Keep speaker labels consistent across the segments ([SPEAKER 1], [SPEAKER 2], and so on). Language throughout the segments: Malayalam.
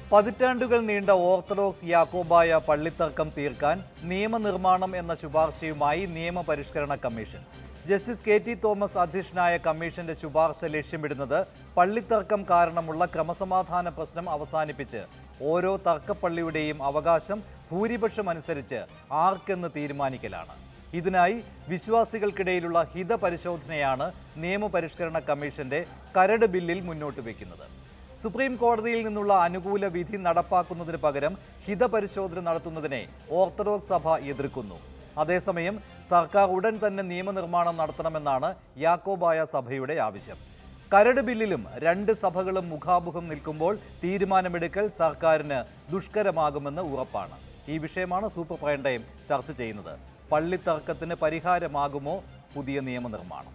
[SPEAKER 1] പതിറ്റാണ്ടുകൾ നീണ്ട ഓർത്തഡോക്സ് യാക്കോബായ പള്ളിത്തർക്കം തീർക്കാൻ നിയമനിർമ്മാണം എന്ന ശുപാർശയുമായി നിയമപരിഷ്കരണ commission justice K T Thomas അധ്യക്ഷനായ കമ്മീഷന്റെ ശുപാർശ ലക്ഷ്യമിടുന്നത് പള്ളിത്തർക്കം കാരണമുള്ള ക്രമസമാധാന പ്രശ്നം അവസാനിപ്പിച്ച് ഓരോ തർക്കപ്പള്ളിയുടെയും അവകാശം ഭൂരിപക്ഷം അനുസരിച്ച് ആർക്കെന്ന് തീരുമാനിക്കലാണ് ഇതിനായി വിശ്വാസികൾക്കിടയിലുള്ള ഹിതപരിശോധനയാണ് നിയമപരിഷ്കരണ കമ്മീഷന്റെ കരട് ബില്ലിൽ മുന്നോട്ട് വയ്ക്കുന്നത് സുപ്രീം കോടതിയിൽ നിന്നുള്ള അനുകൂല വിധി നടപ്പാക്കുന്നതിന് പകരം ഹിതപരിശോധന നടത്തുന്നതിനെ ഓർത്തഡോക്സ് സഭ എതിർക്കുന്നു അതേസമയം സർക്കാർ ഉടൻ തന്നെ നിയമനിർമ്മാണം നടത്തണമെന്നാണ് യാക്കോബായ സഭയുടെ ആവശ്യം കരട് ബില്ലിലും രണ്ട് സഭകളും മുഖാമുഖം നിൽക്കുമ്പോൾ തീരുമാനമെടുക്കൽ സർക്കാരിന് ദുഷ്കരമാകുമെന്ന് ഉറപ്പാണ് ഈ വിഷയമാണ് സൂപ്പർ പ്രൈം ടൈം ചർച്ച ചെയ്യുന്നത് പള്ളിത്തർക്കത്തിന് പരിഹാരമാകുമോ പുതിയ നിയമനിർമ്മാണം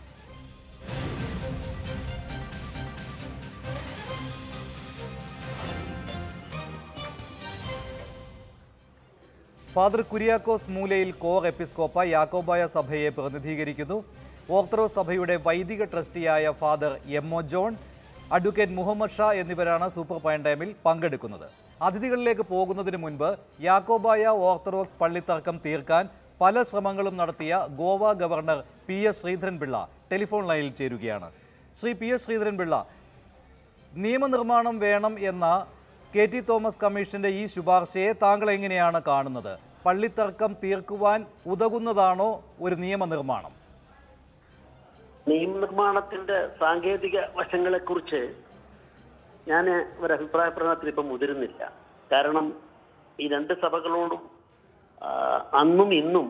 [SPEAKER 1] ഫാദർ കുര്യാക്കോസ് മൂലയിൽ കോർ എപ്പിസ്കോപ്പ യാക്കോബായ സഭയെ പ്രതിനിധീകരിക്കുന്നു ഓർത്തഡോക്സ് സഭയുടെ വൈദിക ട്രസ്റ്റിയായ father M O John advocate Muhammad Shah എന്നിവരാണ് സൂപ്പർ പൈൻ ടൈമിൽ പങ്കെടുക്കുന്നത് അതിഥികളിലേക്ക് പോകുന്നതിന് മുൻപ് യാക്കോബായ ഓർത്തഡോക്സ് പള്ളിത്തർക്കം തീർക്കാൻ പല ശ്രമങ്ങളും നടത്തിയ Goa governor P S Sreedharan Pillai telephone ലൈനിൽ ചേരുകയാണ് ശ്രീ പി എസ് ശ്രീധരൻപിള്ള നിയമനിർമ്മാണം വേണം എന്ന കെ ടി തോമസ് കമ്മീഷന്റെ ഈ ശുപാർശയെ താങ്കൾ എങ്ങനെയാണ് കാണുന്നത് പള്ളിത്തർക്കം തീർക്കുവാൻ ഉതകുന്നതാണോ ഒരു നിയമനിർമ്മാണം
[SPEAKER 2] നിയമനിർമ്മാണത്തിന്റെ സാങ്കേതിക വശങ്ങളെക്കുറിച്ച് ഞാൻ ഒരു അഭിപ്രായ പ്രകടനത്തിൽ ഇപ്പം മുതിരുന്നില്ല കാരണം ഈ രണ്ട് സഭകളോടും ആ, അന്നും ഇന്നും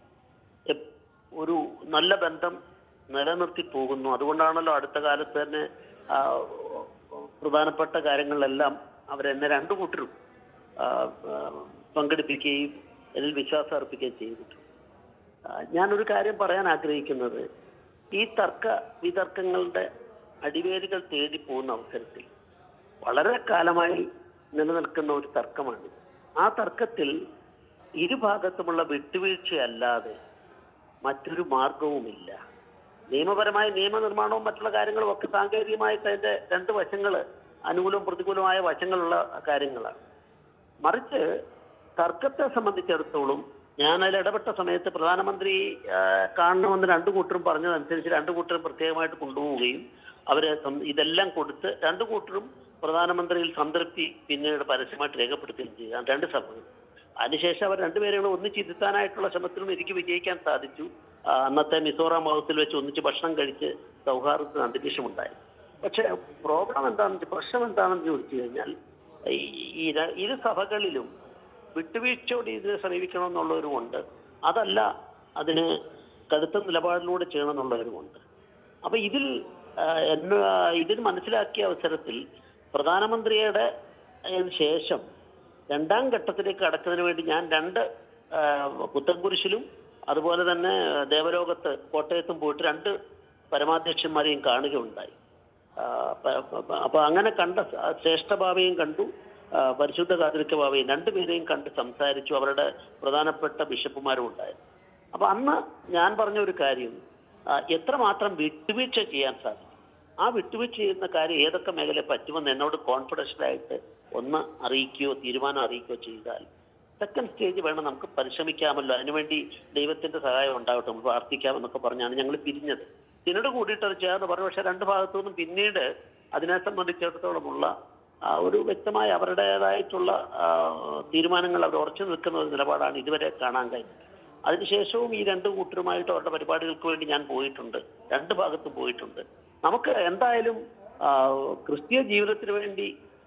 [SPEAKER 2] എപ്- ഒരു നല്ല ബന്ധം നിലനിർത്തി പോകുന്നു അതുകൊണ്ടാണല്ലോ അടുത്ത കാലത്ത് തന്നെ ആ, പ്രധാനപ്പെട്ട കാര്യങ്ങളിലെല്ലാം അവരെന്നെ രണ്ടു കൂട്ടരും ആ, ആ, പങ്കെടുപ്പിക്കുകയും ഇതിൽ വിശ്വാസം അർപ്പിക്കുകയും ചെയ്തിട്ടുണ്ട് ആ, ഞാനൊരു കാര്യം പറയാൻ ആഗ്രഹിക്കുന്നത് ഈ തർക്ക വിതർക്കങ്ങളുടെ അടിവേരുകൾ തേടി പോകുന്ന അവസരത്തിൽ വളരെ കാലമായി നിലനിൽക്കുന്ന ഒരു തർക്കമാണ് ആ തർക്കത്തിൽ ഇരുഭാഗത്തുമുള്ള വിട്ടുവീഴ്ചയല്ലാതെ മറ്റൊരു മാർഗവുമില്ല നിയമപരമായ നിയമനിർമ്മാണവും മറ്റുള്ള കാര്യങ്ങളും ഒക്കെ സാങ്കേതികമായിട്ട് അതിന്റെ രണ്ട് വശങ്ങൾ അനുകൂലവും പ്രതികൂലമായ വശങ്ങളുള്ള കാര്യങ്ങളാണ് മറിച്ച് തർക്കത്തെ സംബന്ധിച്ചിടത്തോളം ഞാൻ അതിൽ ഇടപെട്ട സമയത്ത് പ്രധാനമന്ത്രി ആ, കാണണമെന്ന് രണ്ടു കൂട്ടരും പറഞ്ഞതനുസരിച്ച് രണ്ടു കൂട്ടരും പ്രത്യേകമായിട്ട് കൊണ്ടുപോവുകയും അവര് സം- ഇതെല്ലാം കൊടുത്ത് രണ്ടു കൂട്ടരും പ്രധാനമന്ത്രിയിൽ സംതൃപ്തി പിന്നീട് പരസ്യമായിട്ട് രേഖപ്പെടുത്തുകയും ചെയ്തു രണ്ട് സഭകൾ അതിനുശേഷം അവർ രണ്ടുപേരെയും കൂടെ ഒന്നിച്ചിരുത്താനായിട്ടുള്ള ശ്രമത്തിലും എനിക്ക് വിജയിക്കാൻ സാധിച്ചു ആ, അന്നത്തെ മിസോറാം വകുപ്പിൽ വെച്ച് ഒന്നിച്ച് ഭക്ഷണം കഴിച്ച് സൗഹാർദ്ദത്തിന് അന്തരീക്ഷമുണ്ടായി പക്ഷെ പ്രോബ്ലം എന്താണെന്ന് വെച്ചാൽ പ്രശ്നം എന്താണെന്ന് ചോദിച്ചു കഴിഞ്ഞാൽ ഈ- ഈ ര- ഇരു സഭകളിലും വിട്ടുവീഴ്ചയോടെ ഇതിനെ സമീപിക്കണമെന്നുള്ളവരുമുണ്ട് അതല്ല അതിന് കടുത്ത നിലപാടിലൂടെ ചെയ്യണമെന്നുള്ളവരുമുണ്ട് അപ്പൊ ഇതിൽ ആ, എന്നെ ഇതിന് മനസ്സിലാക്കിയ അവസരത്തിൽ പ്രധാനമന്ത്രിയുടെ അതിന് ശേഷം രണ്ടാം ഘട്ടത്തിലേക്ക് കടക്കുന്നതിന് വേണ്ടി ഞാൻ രണ്ട് ആ, പുത്തൻകുരിശിലും അതുപോലെ തന്നെ ദേവലോകത്ത് കോട്ടയത്തും പോയിട്ട് രണ്ട് പരമാധ്യക്ഷന്മാരെയും കാണുകയുണ്ടായി ആ, പ- പ- അപ്പൊ അങ്ങനെ കണ്ട സ- ശ്രേഷ്ഠ ഭാവയും കണ്ടു ആ, പരിശുദ്ധ കാതലിക്ക ഭാവയും രണ്ടുപേരെയും കണ്ട് സംസാരിച്ചു അവരുടെ പ്രധാനപ്പെട്ട ബിഷപ്പുമാരും ഉണ്ടായിരുന്നു അപ്പൊ അന്ന് ഞാൻ പറഞ്ഞ ഒരു കാര്യം ആ, എത്രമാത്രം വിട്ടുവീഴ്ച ചെയ്യാൻ സാധിക്കും ആ വിട്ടുവീഴ്ച ചെയ്യുന്ന കാര്യം ഏതൊക്കെ മേഖല പറ്റുമെന്ന് എന്നോട് കോൺഫിഡൻഷ്യൽ ആയിട്ട് ഒന്ന് അറിയിക്കുകയോ തീരുമാനം അറിയിക്കുകയോ ചെയ്താൽ സെക്കൻഡ് സ്റ്റേജ് വേണം നമുക്ക് പരിശ്രമിക്കാമല്ലോ അതിനുവേണ്ടി ദൈവത്തിന്റെ സഹായം ഉണ്ടാവട്ടെ നമുക്ക് പ്രാർത്ഥിക്കാമെന്നൊക്കെ പറഞ്ഞാണ് ഞങ്ങൾ പിരിഞ്ഞത് ഇതിനോട് കൂടിയിട്ട് അത് ചേർന്ന് പറഞ്ഞു പക്ഷെ രണ്ട് ഭാഗത്തു നിന്നും പിന്നീട് അതിനെ സംബന്ധിച്ചിടത്തോളമുള്ള ആ, ഒരു വ്യക്തമായ അവരുടേതായിട്ടുള്ള ആ, തീരുമാനങ്ങൾ അവർ ഉറച്ചു നിൽക്കുന്ന ഒരു നിലപാടാണ് ഇതുവരെ കാണാൻ കഴിഞ്ഞത് അതിനുശേഷവും ഈ രണ്ട് കൂട്ടരുമായിട്ട് അവരുടെ പരിപാടികൾക്ക് വേണ്ടി ഞാൻ പോയിട്ടുണ്ട് രണ്ട് ഭാഗത്തും പോയിട്ടുണ്ട് നമുക്ക് എന്തായാലും ആ, ക്രിസ്തീയ ജീവിതത്തിന് വേണ്ടി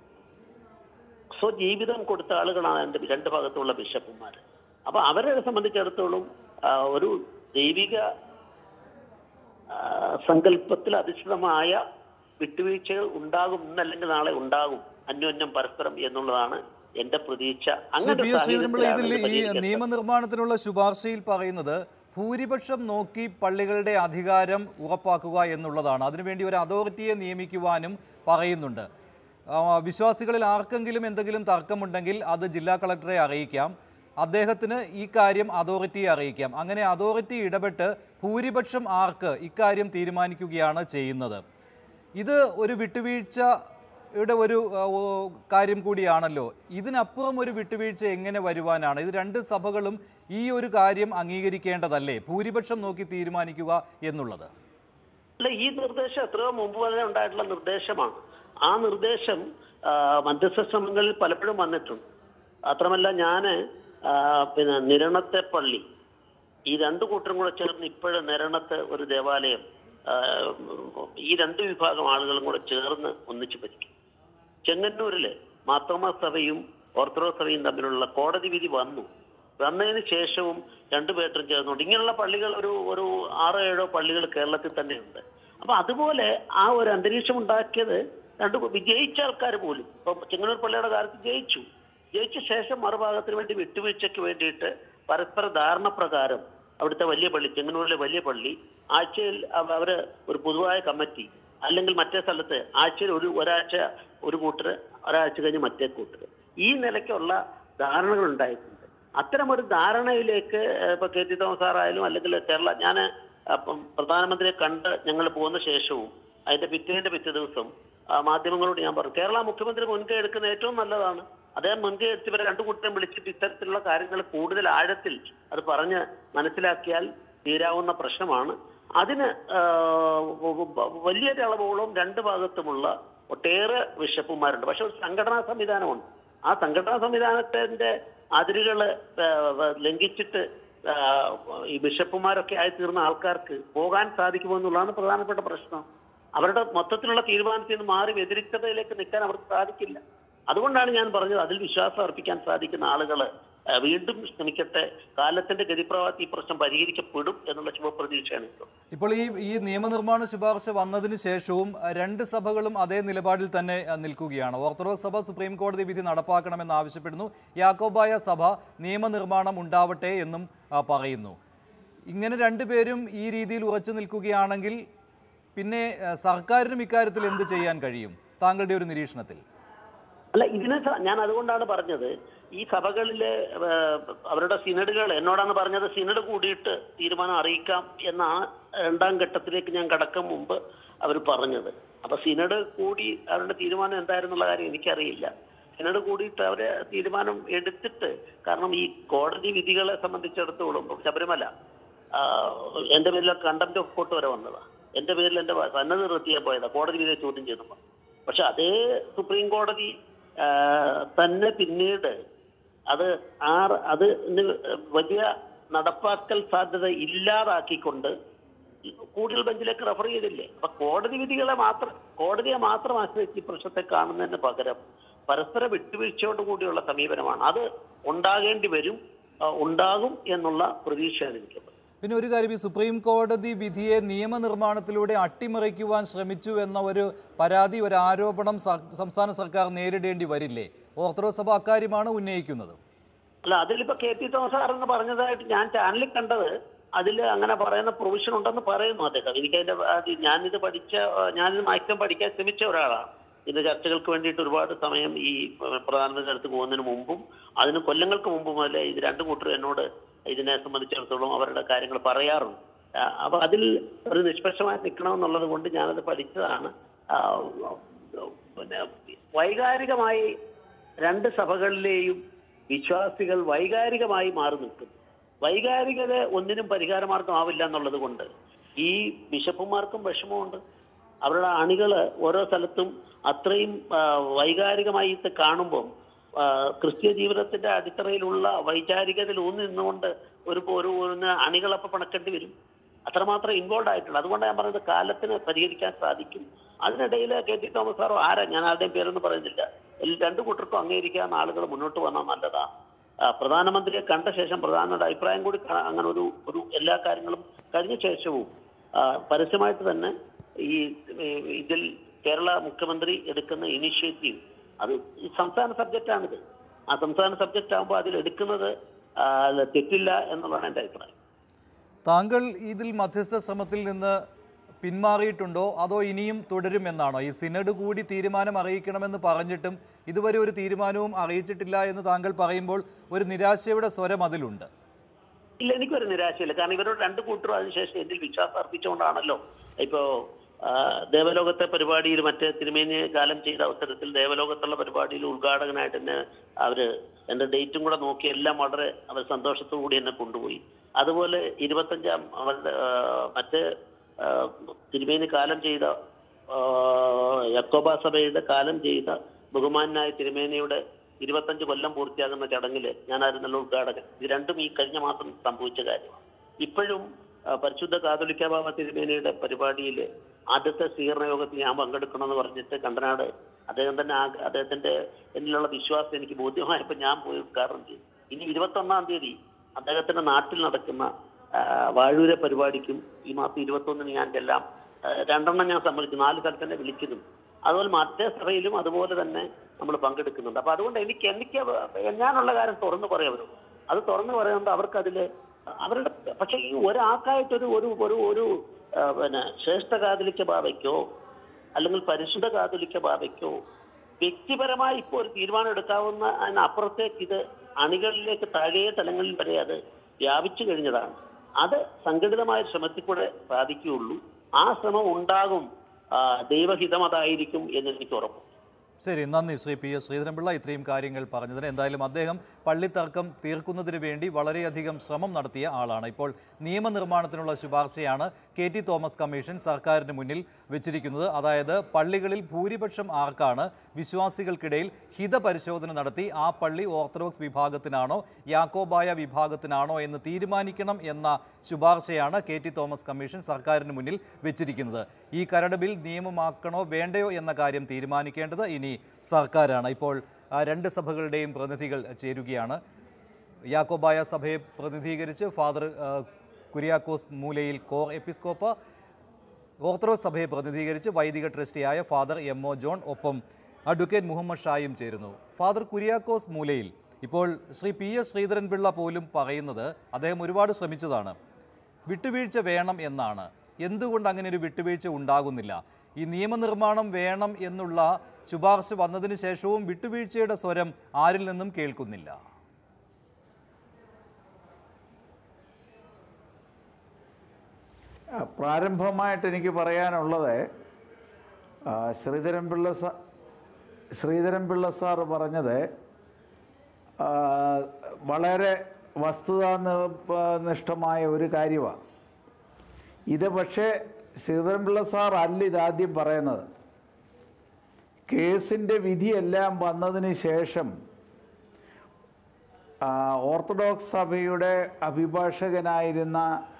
[SPEAKER 2] സ്വജീവിതം കൊടുത്ത ആളുകളാണ് എൻ്റെ രണ്ട് ഭാഗത്തുള്ള ബിഷപ്പുമാർ അപ്പൊ അവരെ സംബന്ധിച്ചിടത്തോളം ആ, ഒരു ദൈവിക ആ, സങ്കല്പത്തിൽ അധിഷ്ഠിതമായ വിട്ടുവീഴ്ചകൾ ഉണ്ടാകും ഇന്നല്ലെങ്കിൽ നാളെ ഉണ്ടാകും അന്യോന്യം പരസ്പരം എന്നുള്ളതാണ് എന്റെ പ്രതീക്ഷ
[SPEAKER 1] ശ്രീ പി എസ് ശ്രീധരൻപിള്ള
[SPEAKER 2] സാഹചര്യത്തിലാണ്
[SPEAKER 1] ഇതിൽ
[SPEAKER 2] ഇത്
[SPEAKER 1] ഈ
[SPEAKER 2] പരിഹരിക്കാൻ
[SPEAKER 1] നിയമനിർമ്മാണത്തിനുള്ള ശുപാർശയിൽ പറയുന്നത് ഭൂരിപക്ഷം നോക്കി പള്ളികളുടെ അധികാരം ഉറപ്പാക്കുക എന്നുള്ളതാണ് അതിനുവേണ്ടി ഒരു അതോറിറ്റിയെ നിയമിക്കുവാനും പറയുന്നുണ്ട് ആ, വിശ്വാസികളിൽ ആർക്കെങ്കിലും എന്തെങ്കിലും തർക്കമുണ്ടെങ്കിൽ അത് ജില്ലാ കളക്ടറെ അറിയിക്കാം അദ്ദേഹത്തിന് ഈ കാര്യം അതോറിറ്റിയെ അറിയിക്കാം അങ്ങനെ അതോറിറ്റി ഇടപെട്ട് ഭൂരിപക്ഷം ആർക്ക് ഇക്കാര്യം തീരുമാനിക്കുകയാണ് ചെയ്യുന്നത് ഇത് ഒരു വിട്ടുവീഴ്ച യുടെ ഒരു ആ, ഓ, കാര്യം കൂടിയാണല്ലോ ഇതിനപ്പുറം ഒരു വിട്ടുവീഴ്ച എങ്ങനെ വരുവാനാണ് ഇത് രണ്ട് സഭകളും ഈ ഒരു കാര്യം അംഗീകരിക്കേണ്ടതല്ലേ ഭൂരിപക്ഷം നോക്കി തീരുമാനിക്കുക എന്നുള്ളത്
[SPEAKER 2] അല്ല ഈ നിർദ്ദേശം എത്രയോ മുമ്പ് വരെ ഉണ്ടായിട്ടുള്ള നിർദ്ദേശമാണ് ആ നിർദ്ദേശം ആ, മധ്യസ്ഥ ശ്രമങ്ങളിൽ പലപ്പോഴും വന്നിട്ടുണ്ട് മാത്രമല്ല ഞാന് ആ, പിന്നെ നിരണത്തെ പള്ളി ഈ രണ്ടു കൂട്ടരും കൂടെ ചേർന്ന് ഇപ്പോഴും നിരണത്ത് ഒരു ദേവാലയം ആ, ഈ രണ്ട് വിഭാഗം ആളുകളും കൂടെ ചേർന്ന് ഒന്നിച്ചു ഭരിക്കും ചെങ്ങന്നൂരില് മാത്തോമ സഭയും ഓർത്തഡോക്സ് സഭയും തമ്മിലുള്ള കോടതി വിധി വന്നു വന്നതിന് ശേഷവും രണ്ടുപേരും ചേർന്നുകൊണ്ട് ഇങ്ങനെയുള്ള പള്ളികൾ ഒരു ഒരു ആറോ ഏഴോ പള്ളികൾ കേരളത്തിൽ തന്നെയുണ്ട് അപ്പൊ അതുപോലെ ആ ഒരു അന്തരീക്ഷം ഉണ്ടാക്കിയത് രണ്ട് വിജയിച്ച ആൾക്കാർ പോലും ഇപ്പൊ ചെങ്ങന്നൂർ പള്ളിയുടെ കാര്യത്തിൽ ജയിച്ചു ജയിച്ച ശേഷം മറുഭാഗത്തിന് വേണ്ടി വിട്ടുവീഴ്ചയ്ക്ക് വേണ്ടിയിട്ട് പരസ്പര ധാരണ പ്രകാരം അവിടുത്തെ വലിയ പള്ളി ചെങ്ങന്നൂരിലെ വലിയ പള്ളി ആഴ്ചയിൽ അവ- അവര് ഒരു പൊതുവായ കമ്മിറ്റി അല്ലെങ്കിൽ മറ്റേ സ്ഥലത്ത് ആഴ്ചയിൽ ഒരു ഒരാഴ്ച ഒരു കൂട്ടർ ഒരാഴ്ച കഴിഞ്ഞ് മറ്റേ കൂട്ടർ ഈ നിലയ്ക്കുള്ള ധാരണകൾ ഉണ്ടായിട്ടുണ്ട് അത്തരം ഒരു ധാരണയിലേക്ക് ഏഹ്, ഇപ്പൊ കെ ടി തോമസ് സാറായാലും അല്ലെങ്കിൽ കേരള ഞാൻ പ്രധാനമന്ത്രിയെ കണ്ട് ഞങ്ങൾ പോകുന്ന ശേഷവും അതിന്റെ പിറ്റേന്റെ പിറ്റേ ദിവസം ആ, മാധ്യമങ്ങളോട് ഞാൻ പറഞ്ഞു കേരള മുഖ്യമന്ത്രി മുൻകൈ എടുക്കുന്ന ഏറ്റവും നല്ലതാണ് അദ്ദേഹം മുൻകൈ എടുത്ത് ഇവരെ രണ്ടു കൂട്ടരും വിളിച്ചിട്ട് ഇത്തരത്തിലുള്ള കാര്യങ്ങൾ കൂടുതൽ ആഴത്തിൽ അത് പറഞ്ഞ് മനസ്സിലാക്കിയാൽ തീരാവുന്ന പ്രശ്നമാണ് അതിന് ആ, വലിയൊരു അളവോളം രണ്ട് ഭാഗത്തുമുള്ള ഒട്ടേറെ ബിഷപ്പുമാരുണ്ട് പക്ഷെ ഒരു സംഘടനാ സംവിധാനമുണ്ട് ആ സംഘടനാ സംവിധാനത്തിന്റെ അതിരുകള് ആ, ലംഘിച്ചിട്ട് ആ, ഈ ബിഷപ്പുമാരൊക്കെ ആയിത്തീർന്ന ആൾക്കാർക്ക് പോകാൻ സാധിക്കുമോ എന്നുള്ളതാണ് പ്രധാനപ്പെട്ട പ്രശ്നം അവരുടെ മൊത്തത്തിലുള്ള തീരുമാനത്തിൽ നിന്ന് മാറി വ്യതിരിക്തതയിലേക്ക് നിൽക്കാൻ അവർക്ക് സാധിക്കില്ല അതുകൊണ്ടാണ് ഞാൻ പറഞ്ഞത് അതിൽ വിശ്വാസം അർപ്പിക്കാൻ സാധിക്കുന്ന ആളുകൾ വീണ്ടും ശ്രമിക്കട്ടെ കാലത്തിന്റെ ഗതിപ്രവാഹത്തിൽ ഈ പ്രശ്നം പരിഹരിക്കപ്പെടും എന്നുള്ള ശുഭപ്രതീക്ഷയാണ് ഇപ്പോൾ
[SPEAKER 1] ഇപ്പോൾ ഈ ഈ നിയമനിർമ്മാണ ശുപാർശ വന്നതിന് ശേഷവും അഹ്, രണ്ട് സഭകളും അതേ നിലപാടിൽ തന്നെ അഹ്, നിൽക്കുകയാണ് ഓർത്തഡോക്സ് സഭ സുപ്രീം കോടതി വിധി നടപ്പാക്കണമെന്ന് ആവശ്യപ്പെടുന്നു യാക്കോബായ സഭ നിയമനിർമ്മാണം ഉണ്ടാവട്ടെ എന്നും അഹ്, പറയുന്നു ഇങ്ങനെ രണ്ടുപേരും ഈ രീതിയിൽ ഉറച്ചു നിൽക്കുകയാണെങ്കിൽ പിന്നെ അഹ്, സർക്കാരിനും ഇക്കാര്യത്തിൽ എന്ത് ചെയ്യാൻ കഴിയും താങ്കളുടെ ഒരു നിരീക്ഷണത്തിൽ
[SPEAKER 2] അല്ല ഇതിനെ സ- ഞാൻ അതുകൊണ്ടാണ് പറഞ്ഞത് ഈ സഭകളിലെ ഏഹ്, അവരുടെ സിനഡുകൾ എന്നോടാണ് പറഞ്ഞത് സിനഡ് കൂടിയിട്ട് തീരുമാനം അറിയിക്കാം എന്നാണ് രണ്ടാം ഘട്ടത്തിലേക്ക് ഞാൻ കടക്കും മുമ്പ് അവർ പറഞ്ഞത് അപ്പൊ സിനഡ് കൂടി അവരുടെ തീരുമാനം എന്തായിരുന്നുള്ള കാര്യം എനിക്കറിയില്ല സിനഡ് കൂടിയിട്ട് അവരെ തീരുമാനം എടുത്തിട്ട് കാരണം ഈ കോടതി വിധികളെ സംബന്ധിച്ചിടത്തോളം ഇപ്പൊ ശബരിമല ആ, എന്റെ പേരിൽ കണ്ടംപ്റ്റ് ഓഫ് കോർട്ട് വരെ വന്നതാ എന്റെ പേരിൽ എന്റെ സന്നദ്ധ നിർത്തിയാ പോയതാ കോടതി വിധിയെ ചോദ്യം ചെയ്തപ്പോൾ പക്ഷെ അതേ സുപ്രീം കോടതി ആ, തന്നെ പിന്നീട് അത് ആ അത് ഇന്ന് വലിയ നടപ്പാക്കൽ സാധ്യത ഇല്ലാതാക്കിക്കൊണ്ട് കൂടുതൽ ബെഞ്ചിലേക്ക് റെഫർ ചെയ്തില്ലേ അപ്പൊ കോടതി വിധികളെ മാത്രം കോടതിയെ മാത്രം ആശ്രയിച്ച് ഈ പ്രശ്നത്തെ കാണുന്നതിന് പകരം പരസ്പര വിട്ടുവീഴ്ചയോട് കൂടിയുള്ള സമീപനമാണ് അത് ഉണ്ടാകേണ്ടി വരും ആ, ഉണ്ടാകും എന്നുള്ള പ്രതീക്ഷയാണ് എനിക്കുള്ളത്
[SPEAKER 1] പിന്നെ ഒരു കാര്യം ഈ സുപ്രീം കോടതി വിധിയെ നിയമനിർമ്മാണത്തിലൂടെ അട്ടിമറിക്കുവാൻ ശ്രമിച്ചു എന്ന ഒരു പരാതി ഒരു ആരോപണം സ- സംസ്ഥാന സർക്കാർ നേരിടേണ്ടി വരില്ലേ ഓർത്തഡോക്സ് സഭ അക്കാര്യമാണ് ഉന്നയിക്കുന്നത്
[SPEAKER 2] അല്ല അതിലിപ്പോ കെ പി തോമസ് സാറെന്ന് പറഞ്ഞതായിട്ട് ഞാൻ ചാനലിൽ കണ്ടത് അതിൽ അങ്ങനെ പറയുന്ന പ്രൊവിഷൻ ഉണ്ടെന്ന് പറയുന്നു അദ്ദേഹം എനിക്ക് അതിന്റെ അത് ഞാനിത് പഠിച്ച ആ, ഞാനിത് മാക്സിമം പഠിക്കാൻ ശ്രമിച്ച ഒരാളാണ് ഇത് ചർച്ചകൾക്ക് വേണ്ടിയിട്ട് ഒരുപാട് സമയം ഈ ഏഹ്, പ്രധാനമന്ത്രി അടുത്ത് പോകുന്നതിന് മുമ്പും അതിന് കൊല്ലങ്ങൾക്ക് മുമ്പ് മുതലേ ഇത് രണ്ടു കൂട്ടരും എന്നോട് ഇതിനെ സംബന്ധിച്ചിടത്തോളം അവരുടെ കാര്യങ്ങൾ പറയാറുണ്ട് ആ, അപ്പൊ അതിൽ ഒരു നിഷ്പക്ഷമായി നിൽക്കണമെന്നുള്ളത് കൊണ്ട് ഞാനത് പഠിച്ചതാണ് ആ, പിന്നെ വൈകാരികമായി രണ്ട് സഭകളിലെയും വിശ്വാസികൾ വൈകാരികമായി മാറി നിൽക്കുന്നു വൈകാരികത ഒന്നിനും പരിഹാരമാർഗമാവില്ല എന്നുള്ളത് കൊണ്ട് ഈ ബിഷപ്പുമാർക്കും വിഷമമുണ്ട് അവരുടെ അണികള് ഓരോ സ്ഥലത്തും അത്രയും ആ, വൈകാരികമായി ഇത് കാണുമ്പം ആ, ക്രിസ്ത്യ ജീവിതത്തിന്റെ അടിത്തറയിലുള്ള വൈചാരികതയിൽ ഊന്നി നിന്നുകൊണ്ട് ഒരു ഒരു ഒരു അണികളപ്പം പണക്കേണ്ടി വരും അത്രമാത്രം ഇൻവോൾവ് ആയിട്ടുള്ള അതുകൊണ്ട് ഞാൻ പറഞ്ഞത് കാലത്തിന് പരിഹരിക്കാൻ സാധിക്കും അതിനിടയിൽ കെ ടി തോമസ് സാറോ ആരാ ഞാൻ ആരുടെയും പേരൊന്നും പറയുന്നില്ല എല്ലാ- രണ്ടു കൂട്ടർക്കും അംഗീകരിക്കാവുന്ന ആളുകൾ മുന്നോട്ട് വന്നാൽ നല്ലതാ ആ, പ്രധാനമന്ത്രിയെ കണ്ട ശേഷം പ്രധാനമന്ത്രിയുടെ അഭിപ്രായം കൂടി കാ- അങ്ങനെ ഒരു ഒരു എല്ലാ കാര്യങ്ങളും കഴിഞ്ഞ ശേഷവും ആ, പരസ്യമായിട്ട് തന്നെ ഈ ഈ ഇതിൽ കേരള മുഖ്യമന്ത്രി എടുക്കുന്ന ഇനിഷ്യേറ്റീവ് അത് ഈ സംസ്ഥാന സബ്ജക്റ്റാണിത് ആ സംസ്ഥാന സബ്ജക്റ്റ് ആകുമ്പോൾ അതിൽ എടുക്കുന്നത് ആ, തെറ്റില്ല എന്നുള്ളതാണ് എൻ്റെ അഭിപ്രായം
[SPEAKER 1] താങ്കൾ ഇതിൽ മധ്യസ്ഥ ശ്രമത്തിൽ നിന്ന് പിന്മാറിയിട്ടുണ്ടോ അതോ ഇനിയും തുടരുമെന്നാണോ ഈ സിനഡ് കൂടി തീരുമാനം അറിയിക്കണമെന്ന് പറഞ്ഞിട്ടും ഇതുവരെ ഒരു തീരുമാനവും അറിയിച്ചിട്ടില്ല എന്ന് താങ്കൾ പറയുമ്പോൾ ഒരു നിരാശയുടെ സ്വരം അതിലുണ്ട്
[SPEAKER 2] ഇല്ല എനിക്കൊരു നിരാശയില്ല കാരണം ഇവരോട് രണ്ട് കൂട്ടരും അതിനുശേഷം എന്നിൽ വിശ്വാസം അർപ്പിച്ചുകൊണ്ടാണല്ലോ ഇപ്പോ ആ, ദേവലോകത്തെ പരിപാടിയിൽ മറ്റേ തിരുമേനി കാലം ചെയ്ത അവസരത്തിൽ ദേവലോകത്തുള്ള പരിപാടിയിൽ ഉദ്ഘാടകനായിട്ട് എന്നെ അവര് എന്റെ ഡേറ്റും കൂടെ നോക്കി എല്ലാം വളരെ അവർ സന്തോഷത്തോടു കൂടി എന്നെ കൊണ്ടുപോയി അതുപോലെ ഇരുപത്തഞ്ചാം അവരുടെ ആ, മറ്റേ ആ, തിരുമേനി കാലം ചെയ്ത ആ, യക്കോബ സഭയുടെ കാലം ചെയ്ത ബഹുമാനായ തിരുമേനിയുടെ ഇരുപത്തഞ്ച് കൊല്ലം പൂർത്തിയാകുന്ന ചടങ്ങിൽ ഞാനായിരുന്നല്ലോ ഉദ്ഘാടകൻ ഇത് രണ്ടും ഈ കഴിഞ്ഞ മാസം സംഭവിച്ച കാര്യമാണ് ഇപ്പോഴും ആ, പരിശുദ്ധ കാതോലിക്ക ബാബ തിരുമേനിയുടെ പരിപാടിയിൽ ആദ്യത്തെ സ്വീകരണ യോഗത്തിൽ ഞാൻ പങ്കെടുക്കണമെന്ന് പറഞ്ഞിട്ട് കണ്ടനാട് അദ്ദേഹം തന്നെ ആ- അദ്ദേഹത്തിന്റെ എന്നിലുള്ള വിശ്വാസം എനിക്ക് ബോധ്യമായപ്പോൾ ഞാൻ പോയി ഉദ്ഘാടനം ചെയ്തു ഇനി ഇരുപത്തൊന്നാം തീയതി അദ്ദേഹത്തിന്റെ നാട്ടിൽ നടക്കുന്ന ആ, വാഴൂരെ പരിപാടിക്കും ഈ മാസം ഇരുപത്തൊന്നിന് ഞാൻ ചെല്ലാം ആ, രണ്ടെണ്ണം ഞാൻ സമ്മതിച്ചു നാല് സ്ഥലത്ത് തന്നെ വിളിച്ചിരുന്നു അതുപോലെ മറ്റേ സഭയിലും അതുപോലെ തന്നെ നമ്മൾ പങ്കെടുക്കുന്നുണ്ട് അപ്പൊ അതുകൊണ്ട് എനിക്ക് എനിക്ക് ഞാനുള്ള കാര്യം തുറന്നു പറയാമല്ലോ അത് തുറന്നു പറയുന്നത് അവർക്ക് അതില് അവരുടെ പക്ഷെ ഈ ഒരാൾക്കായിട്ടൊരു ഒരു ഒരു ഒരു ആ, പിന്നെ ശ്രേഷ്ഠ കാതലിക്ക ബാബയ്ക്കോ അല്ലെങ്കിൽ പരിശുദ്ധ കാതലിക്ക ബാബയ്ക്കോ വ്യക്തിപരമായി ഇപ്പോൾ ഒരു തീരുമാനം എടുക്കാവുന്ന അതിനപ്പുറത്തേക്ക് ഇത് അണികളിലേക്ക് താഴെ തലങ്ങളിൽ വരെ അത് വ്യാപിച്ചു കഴിഞ്ഞതാണ് അത് സംഘടിതമായ ശ്രമത്തിൽ കൂടെ സാധിക്കുകയുള്ളൂ ആ ശ്രമം ഉണ്ടാകും ആ, ദൈവഹിതം അതായിരിക്കും എന്ന് എനിക്ക് ഉറപ്പ്
[SPEAKER 1] ശരി നന്ദി ശ്രീ പി എസ് ശ്രീധരൻപിള്ള ഇത്രയും കാര്യങ്ങൾ പറഞ്ഞതിന് എന്തായാലും അദ്ദേഹം പള്ളിത്തർക്കം തീർക്കുന്നതിന് വേണ്ടി വളരെയധികം ശ്രമം നടത്തിയ ആളാണ് ഇപ്പോൾ നിയമനിർമ്മാണത്തിനുള്ള ശുപാർശയാണ് കെ ടി തോമസ് കമ്മീഷൻ സർക്കാരിന് മുന്നിൽ വെച്ചിരിക്കുന്നത് അതായത് പള്ളികളിൽ ഭൂരിപക്ഷം ആർക്കാണ് വിശ്വാസികൾക്കിടയിൽ ഹിതപരിശോധന നടത്തി ആ പള്ളി ഓർത്തഡോക്സ് വിഭാഗത്തിനാണോ യാക്കോബായ വിഭാഗത്തിനാണോ എന്ന് തീരുമാനിക്കണം എന്ന ശുപാർശയാണ് കെ ടി തോമസ് കമ്മീഷൻ സർക്കാരിന് മുന്നിൽ വെച്ചിരിക്കുന്നത് ഈ കരട് ബിൽ നിയമമാക്കണോ വേണ്ടയോ എന്ന കാര്യം തീരുമാനിക്കേണ്ടത് ഇനി സർക്കാരാണ് ഇപ്പോൾ ആ, രണ്ട് സഭകളുടെയും പ്രതിനിധികൾ ചേരുകയാണ് യാക്കോബായ സഭയെ പ്രതിനിധീകരിച്ച് ഫാദർ ആ, കുര്യാക്കോസ് മൂലയിൽ കോർ എപ്പിസ്കോപ്പ ഓർത്തഡോക്സ് സഭയെ പ്രതിനിധീകരിച്ച് വൈദിക ട്രസ്റ്റിയായ ഫാദർ എം ഒ ജോൺ ഒപ്പം അഡ്വക്കേറ്റ് മുഹമ്മദ് ഷായും ചേരുന്നു ഫാദർ കുര്യാക്കോസ് മൂലയിൽ ഇപ്പോൾ ശ്രീ പി എസ് ശ്രീധരൻപിള്ള പോലും പറയുന്നത് അദ്ദേഹം ഒരുപാട് ശ്രമിച്ചതാണ് വിട്ടുവീഴ്ച വേണം എന്നാണ് എന്തുകൊണ്ട് അങ്ങനെ ഒരു വിട്ടുവീഴ്ച ഉണ്ടാകുന്നില്ല ഈ നിയമനിർമ്മാണം വേണം എന്നുള്ള ശുപാർശ വന്നതിന് ശേഷവും വിട്ടുവീഴ്ചയുടെ സ്വരം ആരിൽ നിന്നും കേൾക്കുന്നില്ല
[SPEAKER 3] ആ, പ്രാരംഭമായിട്ട് എനിക്ക് പറയാനുള്ളത് ആ, ശ്രീധരൻപിള്ള സ ശ്രീധരൻപിള്ള സാർ പറഞ്ഞത് ആ, വളരെ വസ്തുതാനിഷ്ഠമായ ഒരു കാര്യമാണ് ഇത് പക്ഷേ ശ്രീധരൻപിള്ള സാർ അല്ല ഇതാദ്യം പറയുന്നത് കേസിൻ്റെ വിധിയെല്ലാം വന്നതിന് ശേഷം ആ, ഓർത്തഡോക്സ് സഭയുടെ അഭിഭാഷകനായിരുന്ന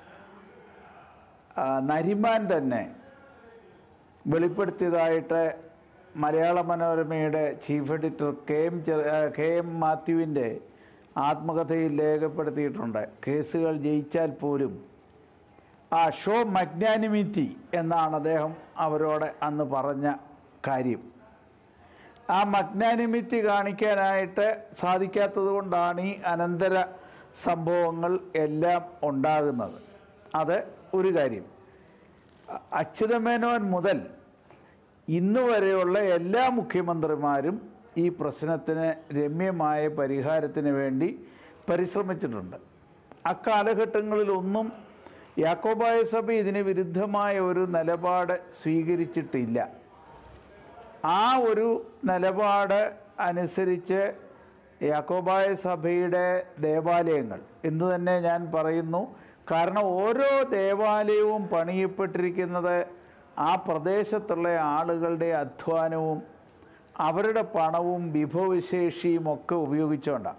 [SPEAKER 3] ആ, നരിമാൻ തന്നെ വെളിപ്പെടുത്തിയതായിട്ട് മലയാള മനോരമയുടെ ചീഫ് എഡിറ്റർ കെ എം ചെറ- ആ, കെ എം മാത്യുവിൻ്റെ ആത്മകഥയിൽ രേഖപ്പെടുത്തിയിട്ടുണ്ട് കേസുകൾ ജയിച്ചാൽ പോലും ആ ഷോ മഗ്നാനിമിറ്റി എന്നാണ് അദ്ദേഹം അവരോട് അന്ന് പറഞ്ഞ കാര്യം ആ മഗ്നാനിമിറ്റി കാണിക്കാനായിട്ട് സാധിക്കാത്തത് കൊണ്ടാണ് ഈ അനന്തര സംഭവങ്ങൾ എല്ലാം ഉണ്ടാകുന്നത് അത് ഒരു കാര്യം അ- അച്യുതമേനോൻ മുതൽ ഇന്ന് വരെയുള്ള എല്ലാ മുഖ്യമന്ത്രിമാരും ഈ പ്രശ്നത്തിന് രമ്യമായ പരിഹാരത്തിന് വേണ്ടി പരിശ്രമിച്ചിട്ടുണ്ട് അക്കാലഘട്ടങ്ങളിലൊന്നും യാക്കോബായ സഭ ഇതിന് വിരുദ്ധമായ ഒരു നിലപാട് സ്വീകരിച്ചിട്ടില്ല ആ ഒരു നിലപാട് അനുസരിച്ച് യാക്കോബായ സഭയുടെ ദേവാലയങ്ങൾ എന്ന് തന്നെ ഞാൻ പറയുന്നു കാരണം ഓരോ ദേവാലയവും പണിയപ്പെട്ടിരിക്കുന്നത് ആ പ്രദേശത്തുള്ള ആളുകളുടെ അധ്വാനവും അവരുടെ പണവും വിഭവശേഷിയും ഒക്കെ ഉപയോഗിച്ചുകൊണ്ടാണ്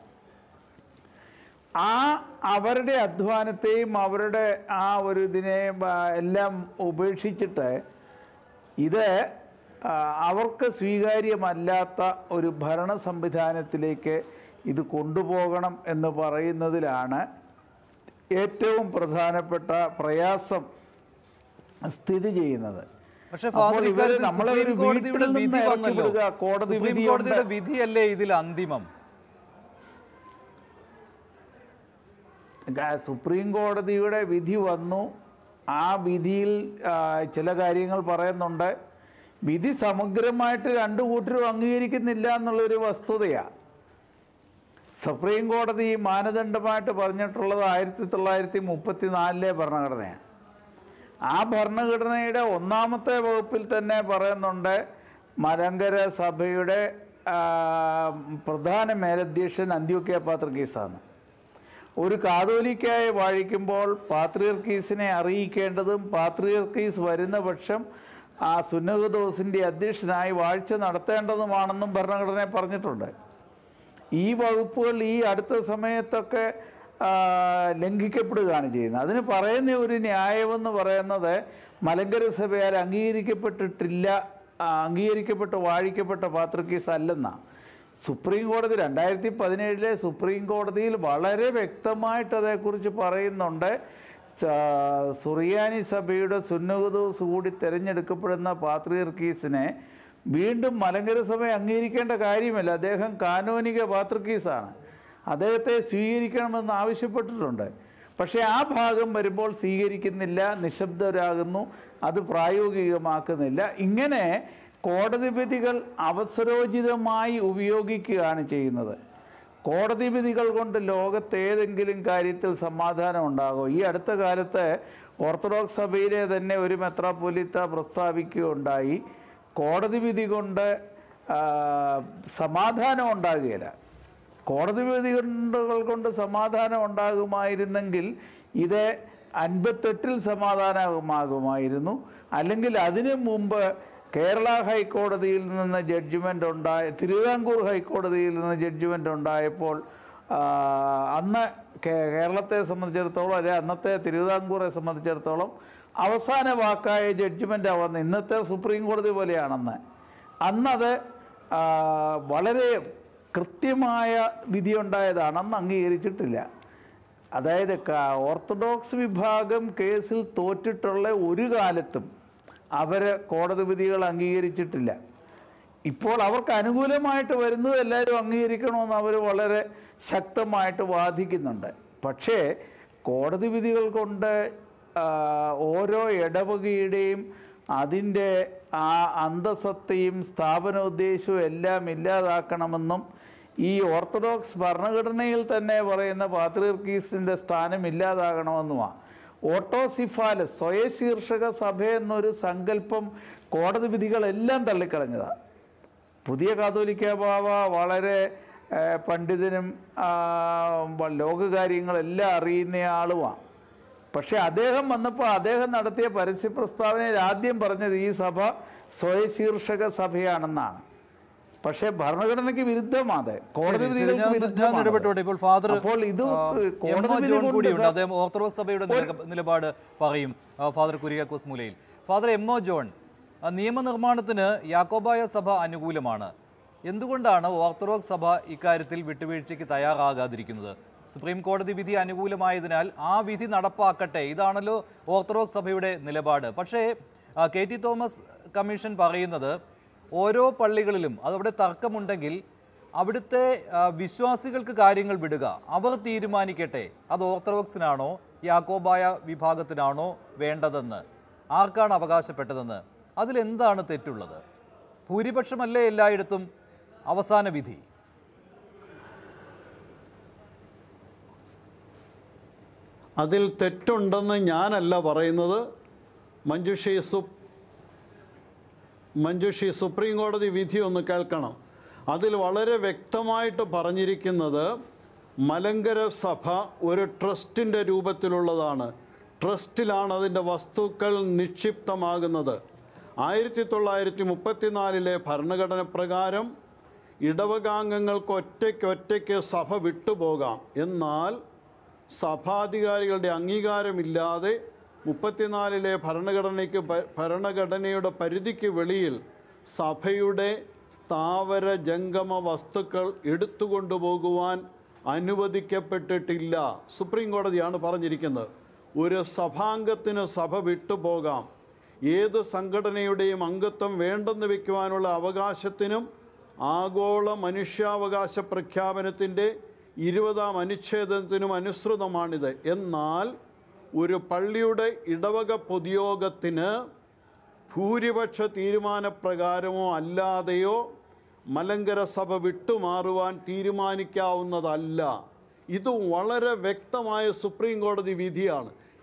[SPEAKER 3] ആ അവരുടെ അധ്വാനത്തെയും അവരുടെ ആ ഒരു ഇതിനെയും ആ, എല്ലാം ഉപേക്ഷിച്ചിട്ട് ഇത് ആ, അവർക്ക് സ്വീകാര്യമല്ലാത്ത ഒരു ഭരണ സംവിധാനത്തിലേക്ക് ഇത് കൊണ്ടുപോകണം എന്ന് പറയുന്നതിലാണ് ഏറ്റവും പ്രധാനപ്പെട്ട പ്രയാസം സ്ഥിതി ചെയ്യുന്നത്
[SPEAKER 1] പക്ഷേ
[SPEAKER 3] അപ്പോൾ
[SPEAKER 1] ഫാദർ
[SPEAKER 3] ഇവര്
[SPEAKER 1] ഇക്കാര്യത്തിൽ
[SPEAKER 3] നമ്മളെ ഒരു
[SPEAKER 1] സുപ്രീം കോടതിയുടെ
[SPEAKER 3] വീട്ടിൽ
[SPEAKER 1] വിധി
[SPEAKER 3] നിന്ന്
[SPEAKER 1] വന്നല്ലോ
[SPEAKER 3] ഇറക്കി വിടുക, കോടതി
[SPEAKER 1] സുപ്രീം
[SPEAKER 3] വിധിയുണ്ട്.
[SPEAKER 1] കോടതിയുടെ വിധിയല്ലേ ഇതിൽ അന്തിമം
[SPEAKER 3] ഗ- സുപ്രീം കോടതിയുടെ വിധി വന്നു ആ വിധിയിൽ ആ, ചില കാര്യങ്ങൾ പറയുന്നുണ്ട് വിധി സമഗ്രമായിട്ട് രണ്ടു കൂട്ടരും അംഗീകരിക്കുന്നില്ല എന്നുള്ളൊരു വസ്തുതയാണ് സുപ്രീം കോടതി മാനദണ്ഡമായിട്ട് പറഞ്ഞിട്ടുള്ളത് ആയിരത്തി തൊള്ളായിരത്തി മുപ്പത്തി നാലിലെ ഭരണഘടനയാണ് ആ ഭരണഘടനയുടെ ഒന്നാമത്തെ വകുപ്പിൽ തന്നെ പറയുന്നുണ്ട് മലങ്കര സഭയുടെ ആ, പ്രധാന മേലധ്യക്ഷൻ അന്ത്യോക്യ പാത്രക്കീസാണ് ഒരു കാതോലിക്കായി വാഴിക്കുമ്പോൾ പാത്രിയർക്കീസിനെ അറിയിക്കേണ്ടതും പാത്രിയർക്കീസ് വരുന്ന പക്ഷം ആ സുന്നഹദോസിൻ്റെ അധ്യക്ഷനായി വാഴ്ച നടത്തേണ്ടതുമാണെന്നും ഭരണഘടന പറഞ്ഞിട്ടുണ്ട് ഈ വകുപ്പുകൾ ഈ അടുത്ത സമയത്തൊക്കെ ആ, ലംഘിക്കപ്പെടുകയാണ് ചെയ്യുന്നത് അതിന് പറയുന്ന ഒരു ന്യായമെന്ന് പറയുന്നത് മലങ്കര സഭയാൽ അംഗീകരിക്കപ്പെട്ടിട്ടില്ല ആ, അംഗീകരിക്കപ്പെട്ട് വാഴിക്കപ്പെട്ട പാത്രക്കീസ് അല്ലെന്നാണ് സുപ്രീം കോടതി രണ്ടായിരത്തി പതിനേഴിലെ സുപ്രീം കോടതിയിൽ വളരെ വ്യക്തമായിട്ട് അതേക്കുറിച്ച് പറയുന്നുണ്ട് ച- സുറിയാനി സഭയുടെ സുന്നഹദോസ് കൂടി തിരഞ്ഞെടുക്കപ്പെടുന്ന പാത്രിയർക്കീസിനെ വീണ്ടും മലങ്കര സഭ അംഗീകരിക്കേണ്ട കാര്യമില്ല അദ്ദേഹം കാനോനിക പാത്രിക്കീസാണ് അദ്ദേഹത്തെ സ്വീകരിക്കണമെന്ന് ആവശ്യപ്പെട്ടിട്ടുണ്ട് പക്ഷേ ആ ഭാഗം വരുമ്പോൾ സ്വീകരിക്കുന്നില്ല നിശബ്ദരാകുന്നു അത് പ്രായോഗികമാക്കുന്നില്ല ഇങ്ങനെ കോടതി വിധികൾ അവസരോചിതമായി ഉപയോഗിക്കുകയാണ് ചെയ്യുന്നത് കോടതി വിധികൾ കൊണ്ട് ലോകത്ത് ഏതെങ്കിലും കാര്യത്തിൽ സമാധാനം ഉണ്ടാകും ഈ അടുത്ത കാലത്ത് ഓർത്തഡോക്സ് സഭയിലെ തന്നെ ഒരു മെത്രാപ്പൊലിത്ത പ്രസ്താവിക്കുകയുണ്ടായി കോടതി വിധി കൊണ്ട് ആ, സമാധാനം ഉണ്ടാകുകയില്ല കോടതി വിധികൾ കൊണ്ട് സമാധാനം ഉണ്ടാകുമായിരുന്നെങ്കിൽ ഇത് അൻപത്തെട്ടിൽ സമാധാനമാകുമായിരുന്നു അല്ലെങ്കിൽ അതിനു മുമ്പ് കേരള ഹൈക്കോടതിയിൽ നിന്ന് ജഡ്ജ്മെൻ്റ് ഉണ്ടായ തിരുവിതാംകൂർ ഹൈക്കോടതിയിൽ നിന്ന് ജഡ്ജ്മെൻ്റ് ഉണ്ടായപ്പോൾ ആ, അന്ന് കേ- കേരളത്തെ സംബന്ധിച്ചിടത്തോളം അല്ലെ അന്നത്തെ തിരുവിതാംകൂറെ സംബന്ധിച്ചിടത്തോളം അവസാന വാക്കായ ജഡ്ജ്മെൻ്റ് വന്ന് ഇന്നത്തെ സുപ്രീം കോടതി പോലെയാണെന്ന് അന്നത് ആ, വളരെ കൃത്യമായ വിധിയുണ്ടായതാണ് അന്ന് അംഗീകരിച്ചിട്ടില്ല അതായത് ക- ഓർത്തഡോക്സ് വിഭാഗം കേസിൽ തോറ്റിട്ടുള്ള ഒരു കാലത്തും അവർ കോടതി വിധികൾ അംഗീകരിച്ചിട്ടില്ല ഇപ്പോൾ അവർക്ക് അനുകൂലമായിട്ട് വരുന്നത് എല്ലാവരും അംഗീകരിക്കണമെന്ന് അവർ വളരെ ശക്തമായിട്ട് വാദിക്കുന്നുണ്ട് പക്ഷേ കോടതി വിധികൾ കൊണ്ട് ആ, ഓരോ ഇടവകയുടെയും അതിൻ്റെ ആ അന്തസത്തയും സ്ഥാപനോദ്ദേശവും എല്ലാം ഇല്ലാതാക്കണമെന്നും ഈ ഓർത്തഡോക്സ് ഭരണഘടനയിൽ തന്നെ പറയുന്ന പാത്രീർക്കീസിൻ്റെ സ്ഥാനം ഇല്ലാതാകണമെന്നുമാണ് ഓട്ടോസിഫാലസ് സ്വയശീർഷക സഭ എന്നൊരു സങ്കല്പം കോടതി വിധികളെല്ലാം തള്ളിക്കളഞ്ഞതാണ് പുതിയ കാതോലിക്ക ബാവ വളരെ ആ, പണ്ഡിതനും ആ, വ- ലോകകാര്യങ്ങളെല്ലാം അറിയുന്ന ആളുമാണ് പക്ഷെ അദ്ദേഹം വന്നപ്പോൾ അദ്ദേഹം നടത്തിയ പരസ്യ പ്രസ്താവനയിൽ ആദ്യം പറഞ്ഞത് ഈ സഭ സ്വയശീർഷക സഭയാണെന്നാണ് പക്ഷേ ഭരണഘടനയ്ക്ക് വിരുദ്ധമാണ് കോടതി
[SPEAKER 1] ശരി, ശരി,
[SPEAKER 3] വിധികൾക്ക്
[SPEAKER 1] ഞാൻ- ഞാൻ
[SPEAKER 3] വിരുദ്ധമാണ്
[SPEAKER 1] ഇടപെട്ടോട്ടെ ഇപ്പോൾ ഫാദർ
[SPEAKER 3] അപ്പോൾ ഇത്
[SPEAKER 1] ആ,
[SPEAKER 3] കോടതി
[SPEAKER 1] എം ഒ
[SPEAKER 3] വിധി
[SPEAKER 1] ജോൺ
[SPEAKER 3] കൊണ്ട്
[SPEAKER 1] കൂടിയുണ്ട്
[SPEAKER 3] സ-
[SPEAKER 1] അദ്ദേഹം ഓർത്തഡോക്സ് സഭയുടെ നില- നിലപാട് പറയും ആ, ഫാദർ കുര്യാക്കോസ് മൂലയിൽ ഫാദർ എം ഒ ജോൺ ആ, നിയമനിർമ്മാണത്തിന് യാക്കോബായ സഭ അനുകൂലമാണ് എന്തുകൊണ്ടാണ് ഓർത്തഡോക്സ് സഭ ഇക്കാര്യത്തിൽ വിട്ടുവീഴ്ചയ്ക്ക് തയ്യാറാകാതിരിക്കുന്നത് സുപ്രീം കോടതി വിധി അനുകൂലമായതിനാൽ ആ വിധി നടപ്പാക്കട്ടെ ഇതാണല്ലോ ഓർത്തഡോക്സ് സഭയുടെ നിലപാട് പക്ഷേ ആ, കെ ടി തോമസ് കമ്മീഷൻ പറയുന്നത് ഓരോ പള്ളികളിലും അതവിടെ തർക്കമുണ്ടെങ്കിൽ അവിടുത്തെ ആ, വിശ്വാസികൾക്ക് കാര്യങ്ങൾ വിടുക അവർ തീരുമാനിക്കട്ടെ അത് ഓർത്തഡോക്സിനാണോ യാക്കോബായ വിഭാഗത്തിനാണോ വേണ്ടതെന്ന് ആർക്കാണ് അവകാശപ്പെട്ടതെന്ന് അതിലെന്താണ് തെറ്റുള്ളത് ഭൂരിപക്ഷമല്ലേ എല്ലായിടത്തും അവസാന വിധി
[SPEAKER 4] അതിൽ തെറ്റുണ്ടെന്ന് ഞാനല്ല പറയുന്നത് മഞ്ജുഷി സു മഞ്ജുഷി സുപ്രീം കോടതി വിധി ഒന്ന് കേൾക്കണം അതിൽ വളരെ വ്യക്തമായിട്ട് പറഞ്ഞിരിക്കുന്നത് മലങ്കര സഭ ഒരു ട്രസ്റ്റിൻ്റെ രൂപത്തിലുള്ളതാണ് ട്രസ്റ്റിലാണ് അതിൻ്റെ വസ്തുക്കൾ നിക്ഷിപ്തമാകുന്നത് ആയിരത്തി തൊള്ളായിരത്തി മുപ്പത്തിനാലിലെ ഭരണഘടന പ്രകാരം ഇടവകാംഗങ്ങൾക്ക് ഒറ്റയ്ക്ക് ഒറ്റയ്ക്ക് സഭ വിട്ടുപോകാം എന്നാൽ സഭാധികാരികളുടെ അംഗീകാരമില്ലാതെ മുപ്പത്തിനാലിലെ ഭരണഘടനയ്ക്ക് പ- ഭരണഘടനയുടെ പരിധിക്ക് വെളിയിൽ സഭയുടെ സ്ഥാവര ജംഗമ വസ്തുക്കൾ എടുത്തുകൊണ്ടുപോകുവാൻ അനുവദിക്കപ്പെട്ടിട്ടില്ല സുപ്രീം കോടതിയാണ് പറഞ്ഞിരിക്കുന്നത് ഒരു സഭാംഗത്തിന് സഭ വിട്ടുപോകാം ഏത് സംഘടനയുടെയും അംഗത്വം വേണ്ടെന്ന് വയ്ക്കുവാനുള്ള അവകാശത്തിനും ആഗോള മനുഷ്യാവകാശ പ്രഖ്യാപനത്തിൻ്റെ ഇരുപതാം അനുച്ഛേദത്തിനും അനുസൃതമാണിത് എന്നാൽ ഒരു പള്ളിയുടെ ഇടവക പൊതുയോഗത്തിന് ഭൂരിപക്ഷ തീരുമാനപ്രകാരമോ അല്ലാതെയോ മലങ്കര സഭ വിട്ടുമാറുവാൻ തീരുമാനിക്കാവുന്നതല്ല ഇത് വളരെ വ്യക്തമായ സുപ്രീം കോടതി വിധിയാണ്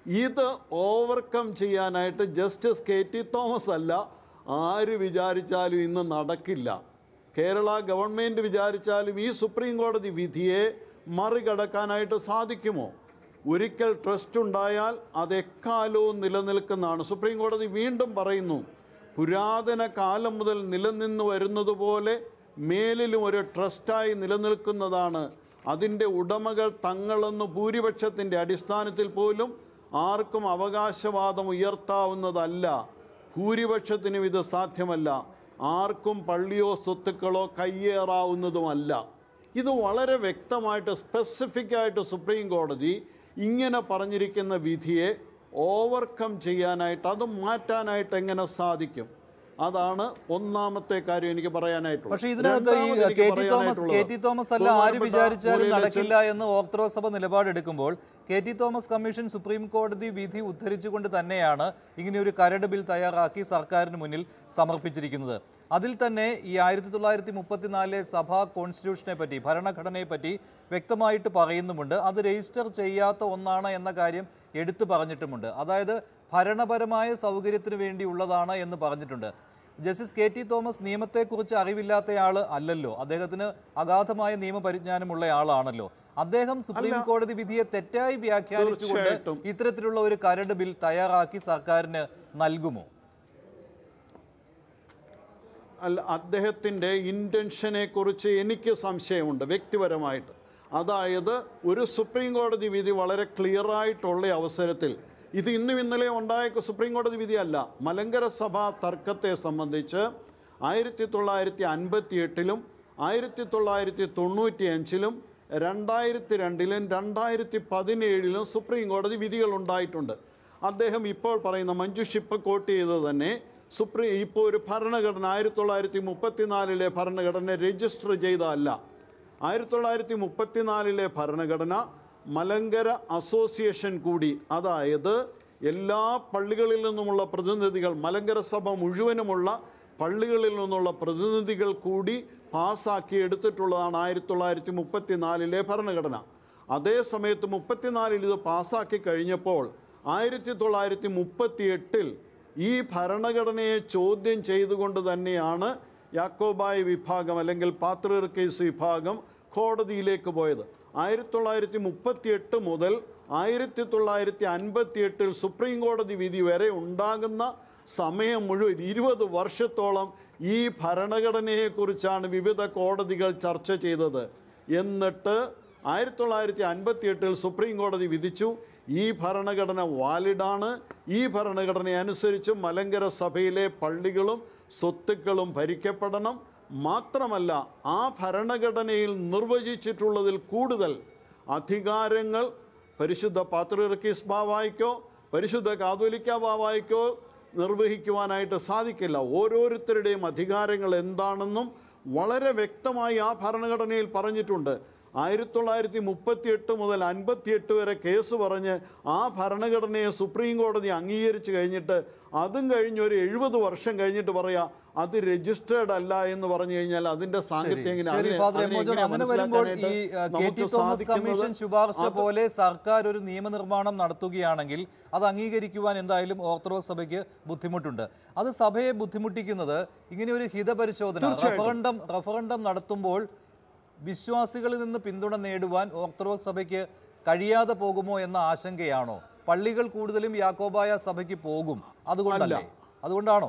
[SPEAKER 4] ഇത് ഓവർകം ചെയ്യാനായിട്ട് ജസ്റ്റിസ് കെ ടി തോമസ് അല്ല ആര് വിചാരിച്ചാലും ഇന്ന് നടക്കില്ല കേരള ഗവൺമെൻറ് വിചാരിച്ചാലും ഈ സുപ്രീം കോടതി വിധിയെ മറികടക്കാനായിട്ട് സാധിക്കുമോ ഒരിക്കൽ ട്രസ്റ്റ് ഉണ്ടായാൽ അത് എക്കാലവും നിലനിൽക്കുന്നതാണ് സുപ്രീം കോടതി വീണ്ടും പറയുന്നു പുരാതന കാലം മുതൽ നിലനിന്ന് വരുന്നത് പോലെ മേലിലും ഒരു ട്രസ്റ്റായി നിലനിൽക്കുന്നതാണ് അതിൻ്റെ ഉടമകൾ തങ്ങളെന്ന് ഭൂരിപക്ഷത്തിൻ്റെ അടിസ്ഥാനത്തിൽ പോലും ആർക്കും അവകാശവാദം ഉയർത്താവുന്നതല്ല ഭൂരിപക്ഷത്തിനും ഇത് സാധ്യമല്ല ആർക്കും പള്ളിയോ സ്വത്തുക്കളോ കയ്യേറാവുന്നതുമല്ല ഇത് വളരെ വ്യക്തമായിട്ട് സ്പെസിഫിക് ആയിട്ട് സുപ്രീം കോടതി ഇങ്ങനെ പറഞ്ഞിരിക്കുന്ന വിധിയെ ഓവർകം ചെയ്യാനായിട്ട് അത് മാറ്റാനായിട്ട് എങ്ങനെ സാധിക്കും അതാണ് ഒന്നാമത്തെ കാര്യം എനിക്ക് പറയാനായിട്ടുള്ളത്
[SPEAKER 1] പക്ഷേ ഇതിനകത്ത് ഈ
[SPEAKER 4] രണ്ടാമത് എനിക്ക്
[SPEAKER 1] കെ ടി തോമസ്
[SPEAKER 4] പറയാനായിട്ടുള്ളത്
[SPEAKER 1] കെ ടി തോമസ് അല്ല ആര്
[SPEAKER 4] ബഹുമാനപ്പെട്ട
[SPEAKER 1] വിചാരിച്ചാലും
[SPEAKER 4] മുരളീധരൻ
[SPEAKER 1] നടക്കില്ല എന്ന് ഓർത്തഡോക്സ് സഭ നിലപാടെടുക്കുമ്പോൾ K T Thomas commission supreme കോടതി വിധി ഉദ്ധരിച്ചുകൊണ്ട് തന്നെയാണ് ഇങ്ങനെ ഒരു കരട് ബിൽ തയ്യാറാക്കി സർക്കാരിന് മുന്നിൽ സമർപ്പിച്ചിരിക്കുന്നത് അതിൽ തന്നെ ഈ ആയിരത്തി തൊള്ളായിരത്തി മുപ്പത്തിനാലിലെ സഭാ കോൺസ്റ്റിറ്റ്യൂഷനെ പറ്റി ഭരണഘടനയെ പറ്റി വ്യക്തമായിട്ട് പറയുന്നുമുണ്ട് അത് രജിസ്റ്റർ ചെയ്യാത്ത ഒന്നാണ് എന്ന കാര്യം എടുത്തു പറഞ്ഞിട്ടുമുണ്ട് അതായത് ഭരണപരമായ സൗകര്യത്തിന് വേണ്ടിയുള്ളതാണ് എന്ന് പറഞ്ഞിട്ടുണ്ട് ജസ്റ്റിസ് കെ ടി തോമസ് നിയമത്തെക്കുറിച്ച് അറിവില്ലാത്തയാൾ അല്ലല്ലോ അദ്ദേഹത്തിന് അഗാധമായ നിയമപരിജ്ഞാനമുള്ള ആളാണല്ലോ അദ്ദേഹം സുപ്രീം കോടതി വിധിയെ തെറ്റായി വ്യാഖ്യാനിച്ചുകൊണ്ട്
[SPEAKER 4] തീർച്ചയായിട്ടും.
[SPEAKER 1] ഇത്തരത്തിലുള്ള ഒരു കരട് ബിൽ തയ്യാറാക്കി സർക്കാരിന് നൽകുമോ
[SPEAKER 4] അല്ല അദ്ദേഹത്തിൻ്റെ ഇൻറ്റൻഷനെ കുറിച്ച് എനിക്ക് സംശയമുണ്ട് വ്യക്തിപരമായിട്ട് അതായത് ഒരു സുപ്രീം കോടതി വിധി വളരെ ക്ലിയറായിട്ടുള്ള അവസരത്തിൽ ഇത് ഇന്നും ഇന്നലെ ഉണ്ടായ സുപ്രീം കോടതി വിധിയല്ല മലങ്കര സഭാ തർക്കത്തെ സംബന്ധിച്ച് ആയിരത്തി തൊള്ളായിരത്തി അൻപത്തി എട്ടിലും ആയിരത്തി തൊള്ളായിരത്തി തൊണ്ണൂറ്റി അഞ്ചിലും രണ്ടായിരത്തി രണ്ടിലും രണ്ടായിരത്തി പതിനേഴിലും സുപ്രീം കോടതി വിധികൾ ഉണ്ടായിട്ടുണ്ട് അദ്ദേഹം ഇപ്പോൾ പറയുന്ന മഞ്ജുഷിപ്പ് കോട്ട് ചെയ്തത് തന്നെ സുപ്രീം ഇപ്പോൾ ഒരു ഭരണഘടന ആയിരത്തി തൊള്ളായിരത്തി മുപ്പത്തിനാലിലെ ഭരണഘടന രജിസ്റ്റർ ചെയ്തതല്ല ആയിരത്തി തൊള്ളായിരത്തി മുപ്പത്തിനാലിലെ ഭരണഘടന മലങ്കര അസോസിയേഷൻ കൂടി അതായത് എല്ലാ പള്ളികളിൽ നിന്നുമുള്ള പ്രതിനിധികൾ മലങ്കര സഭ മുഴുവനുമുള്ള പള്ളികളിൽ നിന്നുള്ള പ്രതിനിധികൾ കൂടി പാസ്സാക്കി എടുത്തിട്ടുള്ളതാണ് ആയിരത്തി തൊള്ളായിരത്തി മുപ്പത്തിനാലിലെ ഭരണഘടന അതേ സമയത്ത് മുപ്പത്തിനാലിൽ ഇത് പാസ്സാക്കി കഴിഞ്ഞപ്പോൾ ആയിരത്തി തൊള്ളായിരത്തി മുപ്പത്തി എട്ടിൽ ഈ ഭരണഘടനയെ ചോദ്യം ചെയ്തുകൊണ്ട് തന്നെയാണ് യാക്കോബായ വിഭാഗം അല്ലെങ്കിൽ പാത്രീർക്കേസ് വിഭാഗം കോടതിയിലേക്ക് പോയത് ആയിരത്തി തൊള്ളായിരത്തി മുപ്പത്തി എട്ട് മുതൽ ആയിരത്തി തൊള്ളായിരത്തി അൻപത്തി എട്ടിൽ സുപ്രീം കോടതി വിധി വരെ ഉണ്ടാകുന്ന സമയം മുഴുവൻ ഇരുപത് വർഷത്തോളം ഈ ഭരണഘടനയെക്കുറിച്ചാണ് വിവിധ കോടതികൾ ചർച്ച ചെയ്തത് എന്നിട്ട് ആയിരത്തി തൊള്ളായിരത്തി അൻപത്തി എട്ടിൽ സുപ്രീം കോടതി വിധിച്ചു ഈ ഭരണഘടന വാലിഡാണ് ഈ ഭരണഘടന അനുസരിച്ച് മലങ്കര സഭയിലെ പള്ളികളും സ്വത്തുക്കളും ഭരിക്കപ്പെടണം മാത്രമല്ല ആ ഭരണഘടനയിൽ നിർവചിച്ചിട്ടുള്ളതിൽ കൂടുതൽ അധികാരങ്ങൾ പരിശുദ്ധ പാത്രിർക്കീസ് ബാവായിക്കോ പരിശുദ്ധ കാതോലിക്ക ബാവായിക്കോ നിർവഹിക്കുവാനായിട്ട് സാധിക്കില്ല ഓരോരുത്തരുടെയും അധികാരങ്ങൾ എന്താണെന്നും വളരെ വ്യക്തമായി ആ ഭരണഘടനയിൽ പറഞ്ഞിട്ടുണ്ട് ആയിരത്തി തൊള്ളായിരത്തി മുപ്പത്തി എട്ട് മുതൽ അൻപത്തിയെട്ട് വരെ കേസ് പറഞ്ഞ് ആ ഭരണഘടനയെ സുപ്രീം കോടതി അംഗീകരിച്ച് കഴിഞ്ഞിട്ട് അതും കഴിഞ്ഞ് ഒരു എഴുപത് വർഷം കഴിഞ്ഞിട്ട് പറയാ അത് രജിസ്റ്റേർഡ് അല്ല എന്ന് പറഞ്ഞു കഴിഞ്ഞാൽ അതിന്റെ സാങ്കത്യം എങ്ങനെ
[SPEAKER 1] ശരി
[SPEAKER 4] അതിനെ-
[SPEAKER 1] ഫാദർ
[SPEAKER 4] അതിനെ
[SPEAKER 1] എമോജൻ
[SPEAKER 4] എങ്ങനെയാ
[SPEAKER 1] അങ്ങനെ വരുമ്പോൾ ഈ
[SPEAKER 4] മനസ്സിലാക്കാനായിട്ട്
[SPEAKER 1] അഹ്, കെ ടി
[SPEAKER 4] നമുക്ക്
[SPEAKER 1] തോമസ്
[SPEAKER 4] സാധിക്കുന്നത്?
[SPEAKER 1] കമ്മീഷൻ ശുപാർശ
[SPEAKER 4] അത്
[SPEAKER 1] പോലെ സർക്കാർ ഒരു നിയമനിർമ്മാണം നടത്തുകയാണെങ്കിൽ അത് അംഗീകരിക്കുവാൻ എന്തായാലും ഓർത്തഡോക്സ് സഭയ്ക്ക് ബുദ്ധിമുട്ടുണ്ട് അത് സഭയെ ബുദ്ധിമുട്ടിക്കുന്നത് ഇങ്ങനെ ഒരു ഹിതപരിശോധന റഫറണ്ടം റഫറണ്ടം നടത്തുമ്പോൾ വിശ്വാസികളിൽ നിന്ന് പിന്തുണ നേടുവാൻ ഓർത്തഡോക്സ് സഭയ്ക്ക് കഴിയാതെ പോകുമോ എന്ന ആശങ്കയാണോ പള്ളികൾ കൂടുതലും യാക്കോബായ സഭയ്ക്ക് പോകും അതുകൊണ്ടല്ലേ അതുകൊണ്ടാണോ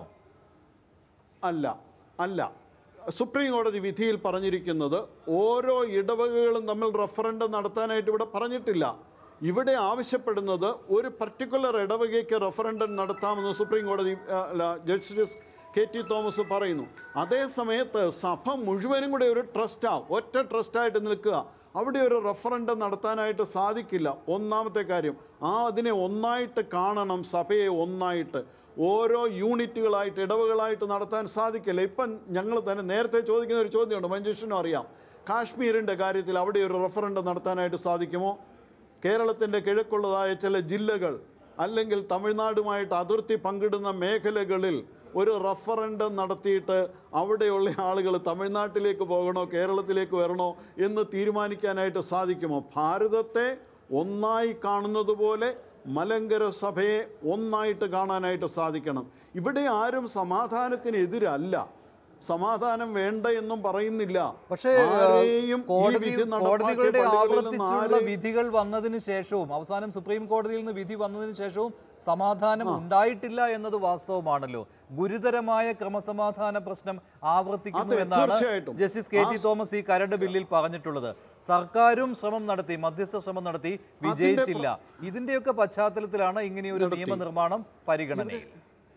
[SPEAKER 4] അല്ല അല്ല സുപ്രീം കോടതി വിധിയിൽ പറഞ്ഞിരിക്കുന്നത് ഓരോ ഇടവകകളും തമ്മിൽ റഫറൻഡം നടത്താനായിട്ട് ഇവിടെ പറഞ്ഞിട്ടില്ല ഇവിടെ ആവശ്യപ്പെടുന്നത് ഒരു പർട്ടിക്കുലർ ഇടവകയ്ക്ക് റഫറൻഡം നടത്താമെന്ന് സുപ്രീം കോടതി ആ, അല്ല, ജസ്റ്റിസ് കെ ടി തോമസ് പറയുന്നു അതേ സമയത്ത് സഭ മുഴുവനും കൂടെ ഒരു ട്രസ്റ്റാ ഒറ്റ ട്രസ്റ്റായിട്ട് നിൽക്കുക അവിടെ ഒരു റഫറൻഡം നടത്താനായിട്ട് സാധിക്കില്ല ഒന്നാമത്തെ കാര്യം ആ അതിനെ ഒന്നായിട്ട് കാണണം സഭയെ ഒന്നായിട്ട് ഓരോ യൂണിറ്റുകളായിട്ട് ഇടവുകളായിട്ട് നടത്താൻ സാധിക്കില്ല ഇപ്പം ഞങ്ങൾ തന്നെ നേരത്തെ ചോദിക്കുന്ന ഒരു ചോദ്യമുണ്ട് മഞ്ജുഷനും അറിയാം കാശ്മീരിൻ്റെ കാര്യത്തിൽ അവിടെ ഒരു റഫറൻഡം നടത്താനായിട്ട് സാധിക്കുമോ കേരളത്തിൻ്റെ കിഴക്കുള്ളതായ ചില ജില്ലകൾ അല്ലെങ്കിൽ തമിഴ്നാടുമായിട്ട് അതിർത്തി പങ്കിടുന്ന മേഖലകളിൽ ഒരു റഫറൻഡം നടത്തിയിട്ട് അവിടെയുള്ള ആളുകൾ തമിഴ്നാട്ടിലേക്ക് പോകണോ കേരളത്തിലേക്ക് വരണോ എന്ന് തീരുമാനിക്കാനായിട്ട് സാധിക്കുമോ ഭാരതത്തെ ഒന്നായി കാണുന്നത് പോലെ മലങ്കര സഭയെ ഒന്നായിട്ട് കാണാനായിട്ട് സാധിക്കണം ഇവിടെ ആരും സമാധാനത്തിനെതിരല്ല സമാധാനം വേണ്ട എന്നും പറയുന്നില്ല
[SPEAKER 1] പക്ഷേ
[SPEAKER 4] ആരെയും ഈ
[SPEAKER 1] കോടതി
[SPEAKER 4] വിധി നടപ്പാക്കിയ
[SPEAKER 1] കോടതികളുടെ
[SPEAKER 4] പള്ളികളിൽ നിന്ന്
[SPEAKER 1] ആവർത്തിച്ചുള്ള
[SPEAKER 4] ആരെയും-
[SPEAKER 1] വിധികൾ വന്നതിന് ശേഷവും അവസാനം സുപ്രീം കോടതിയിൽ നിന്ന് വിധി വന്നതിന് ശേഷവും സമാധാനം ഉണ്ടായിട്ടില്ല എന്നത് വാസ്തവമാണല്ലോ ഗുരുതരമായ ക്രമസമാധാന പ്രശ്നം ആവർത്തിക്കുന്നു
[SPEAKER 4] അതെ,
[SPEAKER 1] എന്നാണ്
[SPEAKER 4] തീർച്ചയായിട്ടും.
[SPEAKER 1] ജസ്റ്റിസ് കെ ടി
[SPEAKER 4] ആ-
[SPEAKER 1] തോമസ് ഈ കരട് ബില്ലിൽ പറഞ്ഞിട്ടുള്ളത് സർക്കാരും ശ്രമം നടത്തി മധ്യസ്ഥ ശ്രമം നടത്തി വിജയിച്ചില്ല ഇതിന്റെയൊക്കെ പശ്ചാത്തലത്തിലാണ് ഇങ്ങനെയൊരു നിയമനിർമ്മാണം പരിഗണനയിൽ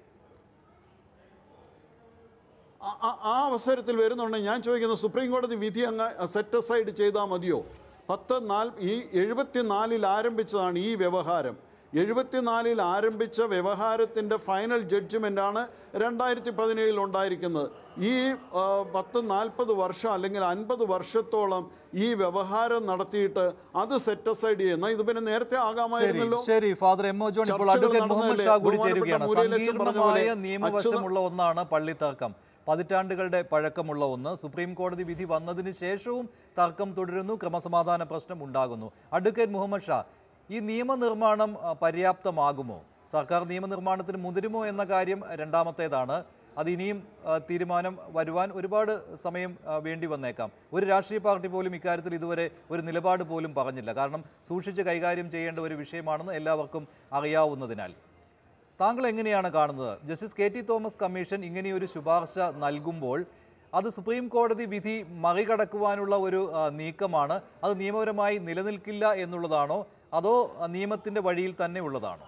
[SPEAKER 4] ആ- ആ- ആ അവസരത്തിൽ വരുന്നുണ്ട് ഞാൻ ചോദിക്കുന്നത് സുപ്രീം കോടതി വിധി അങ്ങ് സെറ്റ് അസൈഡ് ചെയ്താൽ മതിയോ പത്ത് നാൽ ഈ എഴുപത്തിനാലിൽ ആരംഭിച്ചതാണ് ഈ വ്യവഹാരം എഴുപത്തിനാലിൽ ആരംഭിച്ച വ്യവഹാരത്തിൻ്റെ ഫൈനൽ ജഡ്ജ്മെൻ്റാണ് രണ്ടായിരത്തി പതിനേഴിൽ ഉണ്ടായിരിക്കുന്നത് ഈ ആ, പത്ത് നാൽപ്പത് വർഷം അല്ലെങ്കിൽ അൻപത് വർഷത്തോളം ഈ വ്യവഹാരം നടത്തിയിട്ട് അത് സെറ്റ് അസൈഡ് ചെയ്യുന്ന ഇത് പിന്നെ നേരത്തെ
[SPEAKER 1] ശരി
[SPEAKER 4] ആകാമായിരുന്നല്ലോ
[SPEAKER 1] ശരി ഫാദർ എം ഒ ജോൺ ഇപ്പോൾ
[SPEAKER 4] ചർച്ചകൾ
[SPEAKER 1] അഡ്വക്കേറ്റ് മുഹമ്മദ്
[SPEAKER 4] നടന്നതല്ലേ?
[SPEAKER 1] ഷാ കൂടി
[SPEAKER 4] ബഹുമാനപ്പെട്ട
[SPEAKER 1] ചേരുകയാണ്
[SPEAKER 4] മുരളീധരൻ പറഞ്ഞ പോലെ
[SPEAKER 1] സങ്കീർണമായ നിയമവശമുള്ള ഒന്നാണ് പള്ളിത്തർക്കം പതിറ്റാണ്ടുകളുടെ പഴക്കമുള്ള ഒന്ന് സുപ്രീം കോടതി വിധി വന്നതിന് ശേഷവും തർക്കം തുടരുന്നു ക്രമസമാധാന പ്രശ്നം ഉണ്ടാകുന്നു അഡ്വക്കേറ്റ് മുഹമ്മദ് ഷാ ഈ നിയമനിർമ്മാണം ആ, പര്യാപ്തമാകുമോ സർക്കാർ നിയമനിർമ്മാണത്തിന് മുതിരുമോ എന്ന കാര്യം രണ്ടാമത്തേതാണ് അത് ഇനിയും ആ, തീരുമാനം വരുവാൻ ഒരുപാട് സമയം ആ, വേണ്ടി വന്നേക്കാം ഒരു രാഷ്ട്രീയ പാർട്ടി പോലും ഇക്കാര്യത്തിൽ ഇതുവരെ ഒരു നിലപാട് പോലും പറഞ്ഞില്ല കാരണം സൂക്ഷിച്ച് കൈകാര്യം ചെയ്യേണ്ട ഒരു വിഷയമാണെന്ന് എല്ലാവർക്കും അറിയാവുന്നതിനാൽ താങ്കൾ എങ്ങനെയാണ് കാണുന്നത് justice K T Thomas commission ഇങ്ങനെയൊരു ശുപാർശ നൽകുമ്പോൾ അത് സുപ്രീം കോടതി വിധി മറികടക്കുവാനുള്ള ഒരു ആ, നീക്കമാണ് അത് നിയമപരമായി നിലനിൽക്കില്ല എന്നുള്ളതാണോ അതോ ആ, നിയമത്തിന്റെ വഴിയിൽ തന്നെ ഉള്ളതാണോ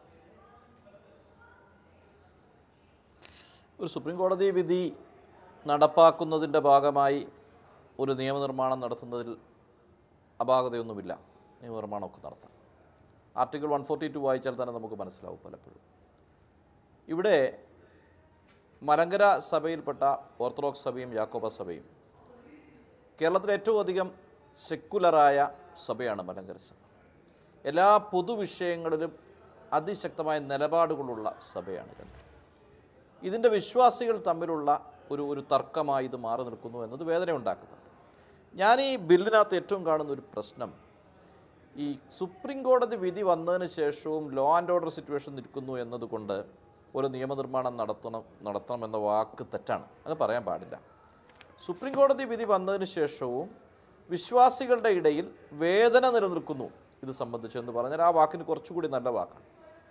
[SPEAKER 5] ഒരു സുപ്രീം കോടതി വിധി നടപ്പാക്കുന്നതിൻ്റെ ഭാഗമായി ഒരു നിയമനിർമ്മാണം നടത്തുന്നതിൽ അപാകതയൊന്നുമില്ല നിയമനിർമ്മാണമൊക്കെ നടത്താം ആർട്ടിക്കിൾ വൺ ഫോർട്ടി ടു വായിച്ചാൽ തന്നെ നമുക്ക് മനസ്സിലാവും പലപ്പോഴും ഇവിടെ മലങ്കര സഭയിൽപ്പെട്ട ഓർത്തഡോക്സ് സഭയും യാക്കോബ സഭയും കേരളത്തിലെ ഏറ്റവും അധികം സെക്കുലറായ സഭയാണ് മലങ്കര സഭ എല്ലാ പൊതുവിഷയങ്ങളിലും അതിശക്തമായ നിലപാടുകളുള്ള സഭയാണ് രണ്ട് ഇതിൻ്റെ വിശ്വാസികൾ തമ്മിലുള്ള ഒരു ഒരു തർക്കമായി ഇത് മാറി നിൽക്കുന്നു എന്നത് വേദന ഉണ്ടാക്കുന്നതാണ് ഞാൻ ഈ ബില്ലിനകത്ത് ഏറ്റവും കാണുന്ന ഒരു പ്രശ്നം ഈ സുപ്രീം കോടതി വിധി വന്നതിന് ശേഷവും ലോ ആൻഡ് ഓർഡർ സിറ്റുവേഷൻ നിൽക്കുന്നു എന്നതുകൊണ്ട് ഒരു നിയമനിർമ്മാണം നടത്തണം നടത്തണം എന്ന വാക്ക് തെറ്റാണ് അത് പറയാൻ പാടില്ല സുപ്രീം കോടതി വിധി വന്നതിന് ശേഷവും വിശ്വാസികളുടെ ഇടയിൽ വേദന നിലനിൽക്കുന്നു ഇത് സംബന്ധിച്ചെന്ന് പറഞ്ഞാൽ ആ വാക്കിന് കുറച്ചുകൂടി നല്ല വാക്കാണ്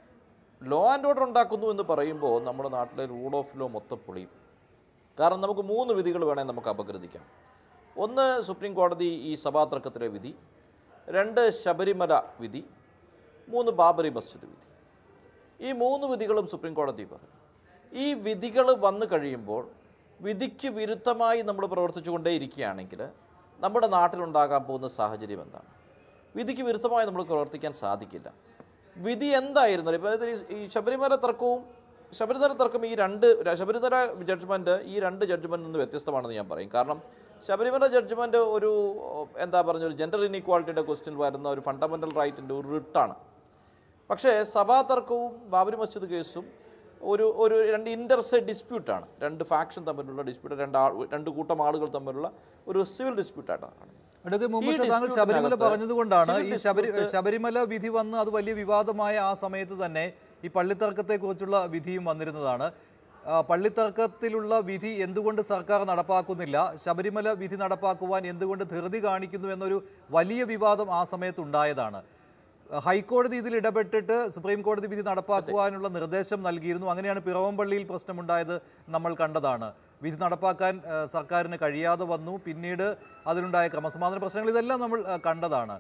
[SPEAKER 5] ലോ ആൻഡ് ഓർഡർ ഉണ്ടാക്കുന്നു എന്ന് പറയുമ്പോൾ നമ്മുടെ നാട്ടിലെ റൂൾ ഓഫ് ലോ മൊത്തം പൊളിയും കാരണം നമുക്ക് മൂന്ന് വിധികൾ വേണേൽ നമുക്ക് അപഗ്രഥിക്കാം ഒന്ന് സുപ്രീം കോടതി ഈ സഭാതർക്കത്തിലെ വിധി രണ്ട് ശബരിമല വിധി മൂന്ന് ബാബറി മസ്ജിദ് വിധി ഈ മൂന്ന് വിധികളും സുപ്രീം കോടതി പറയും ഈ വിധികൾ വന്നു കഴിയുമ്പോൾ വിധിക്ക് വിരുദ്ധമായി നമ്മൾ പ്രവർത്തിച്ചു കൊണ്ടേയിരിക്കുകയാണെങ്കിൽ നമ്മുടെ നാട്ടിലുണ്ടാകാൻ പോകുന്ന സാഹചര്യം എന്താണ് വിധിക്ക് വിരുദ്ധമായി നമ്മൾ പ്രവർത്തിക്കാൻ സാധിക്കില്ല വിധി എന്തായിരുന്നാലും ഇപ്പോൾ അതായത് ഈ- ഈ ശബരിമല തർക്കവും ശബരിമല തർക്കം ഈ രണ്ട് ശബരിമല ജഡ്ജ്മെൻറ്റ് ഈ രണ്ട് ജഡ്ജ്മെൻറ്റിൽ നിന്ന് വ്യത്യസ്തമാണെന്ന് ഞാൻ പറയും കാരണം ശബരിമല ജഡ്ജ്മെൻറ്റ് ഒരു എന്താ പറഞ്ഞ ഒരു ജെൻഡർ ഇനീക്വാളിറ്റിയുടെ ക്വസ്റ്റ്യൻ വരുന്ന ഒരു ഫണ്ടമെൻ്റൽ റൈറ്റിൻ്റെ ഒരു റിട്ടാണ് പക്ഷേ സഭാ തർക്കവും ബാബരി മസ്ജിദ് കേസും ഒരു ഒരു രണ്ട് ഇൻ്റർസെ ഡിസ്പ്യൂട്ടാണ് രണ്ട് ഫാക്ഷൻ തമ്മിലുള്ള ഡിസ്പ്യൂട്ട് രണ്ട് ആൾ രണ്ട് കൂട്ടം ആളുകൾ തമ്മിലുള്ള ഒരു സിവിൽ ഡിസ്പ്യൂട്ടായിട്ടാണ് കാണുന്നത്
[SPEAKER 1] അഡ്വക്കേറ്റ് മുഹമ്മദ്
[SPEAKER 5] ഈ
[SPEAKER 1] ഷാ താങ്കൾ ശബരിമല
[SPEAKER 5] dispute-നകത്ത്
[SPEAKER 1] പറഞ്ഞതുകൊണ്ടാണ് ഈ
[SPEAKER 5] civil
[SPEAKER 1] ശബരി
[SPEAKER 5] dispute-
[SPEAKER 1] ശബരിമല വിധി വന്ന് അത് വലിയ വിവാദമായ ആ സമയത്ത് തന്നെ ഈ പള്ളിത്തർക്കത്തെക്കുറിച്ചുള്ള വിധിയും വന്നിരുന്നതാണ് ആ, പള്ളിത്തർക്കത്തിലുള്ള വിധി എന്തുകൊണ്ട് സർക്കാർ നടപ്പാക്കുന്നില്ല ശബരിമല വിധി നടപ്പാക്കുവാൻ എന്തുകൊണ്ട് ധൃതി കാണിക്കുന്നു എന്നൊരു വലിയ വിവാദം ആ സമയത്ത് ഉണ്ടായതാണ് ഹൈക്കോടതി ഇതിൽ ഇടപെട്ടിട്ട് സുപ്രീം കോടതി വിധി നടപ്പാക്കുവാനുള്ള നിർദ്ദേശം നൽകിയിരുന്നു അങ്ങനെയാണ് പിറവംപള്ളിയിൽ പ്രശ്നമുണ്ടായത് നമ്മൾ കണ്ടതാണ് വിധി നടപ്പാക്കാൻ ആ, സർക്കാരിന് കഴിയാതെ വന്നു പിന്നീട് അതിലുണ്ടായ ക്രമസമാധാന പ്രശ്നങ്ങൾ ഇതെല്ലാം നമ്മൾ ആ, കണ്ടതാണ്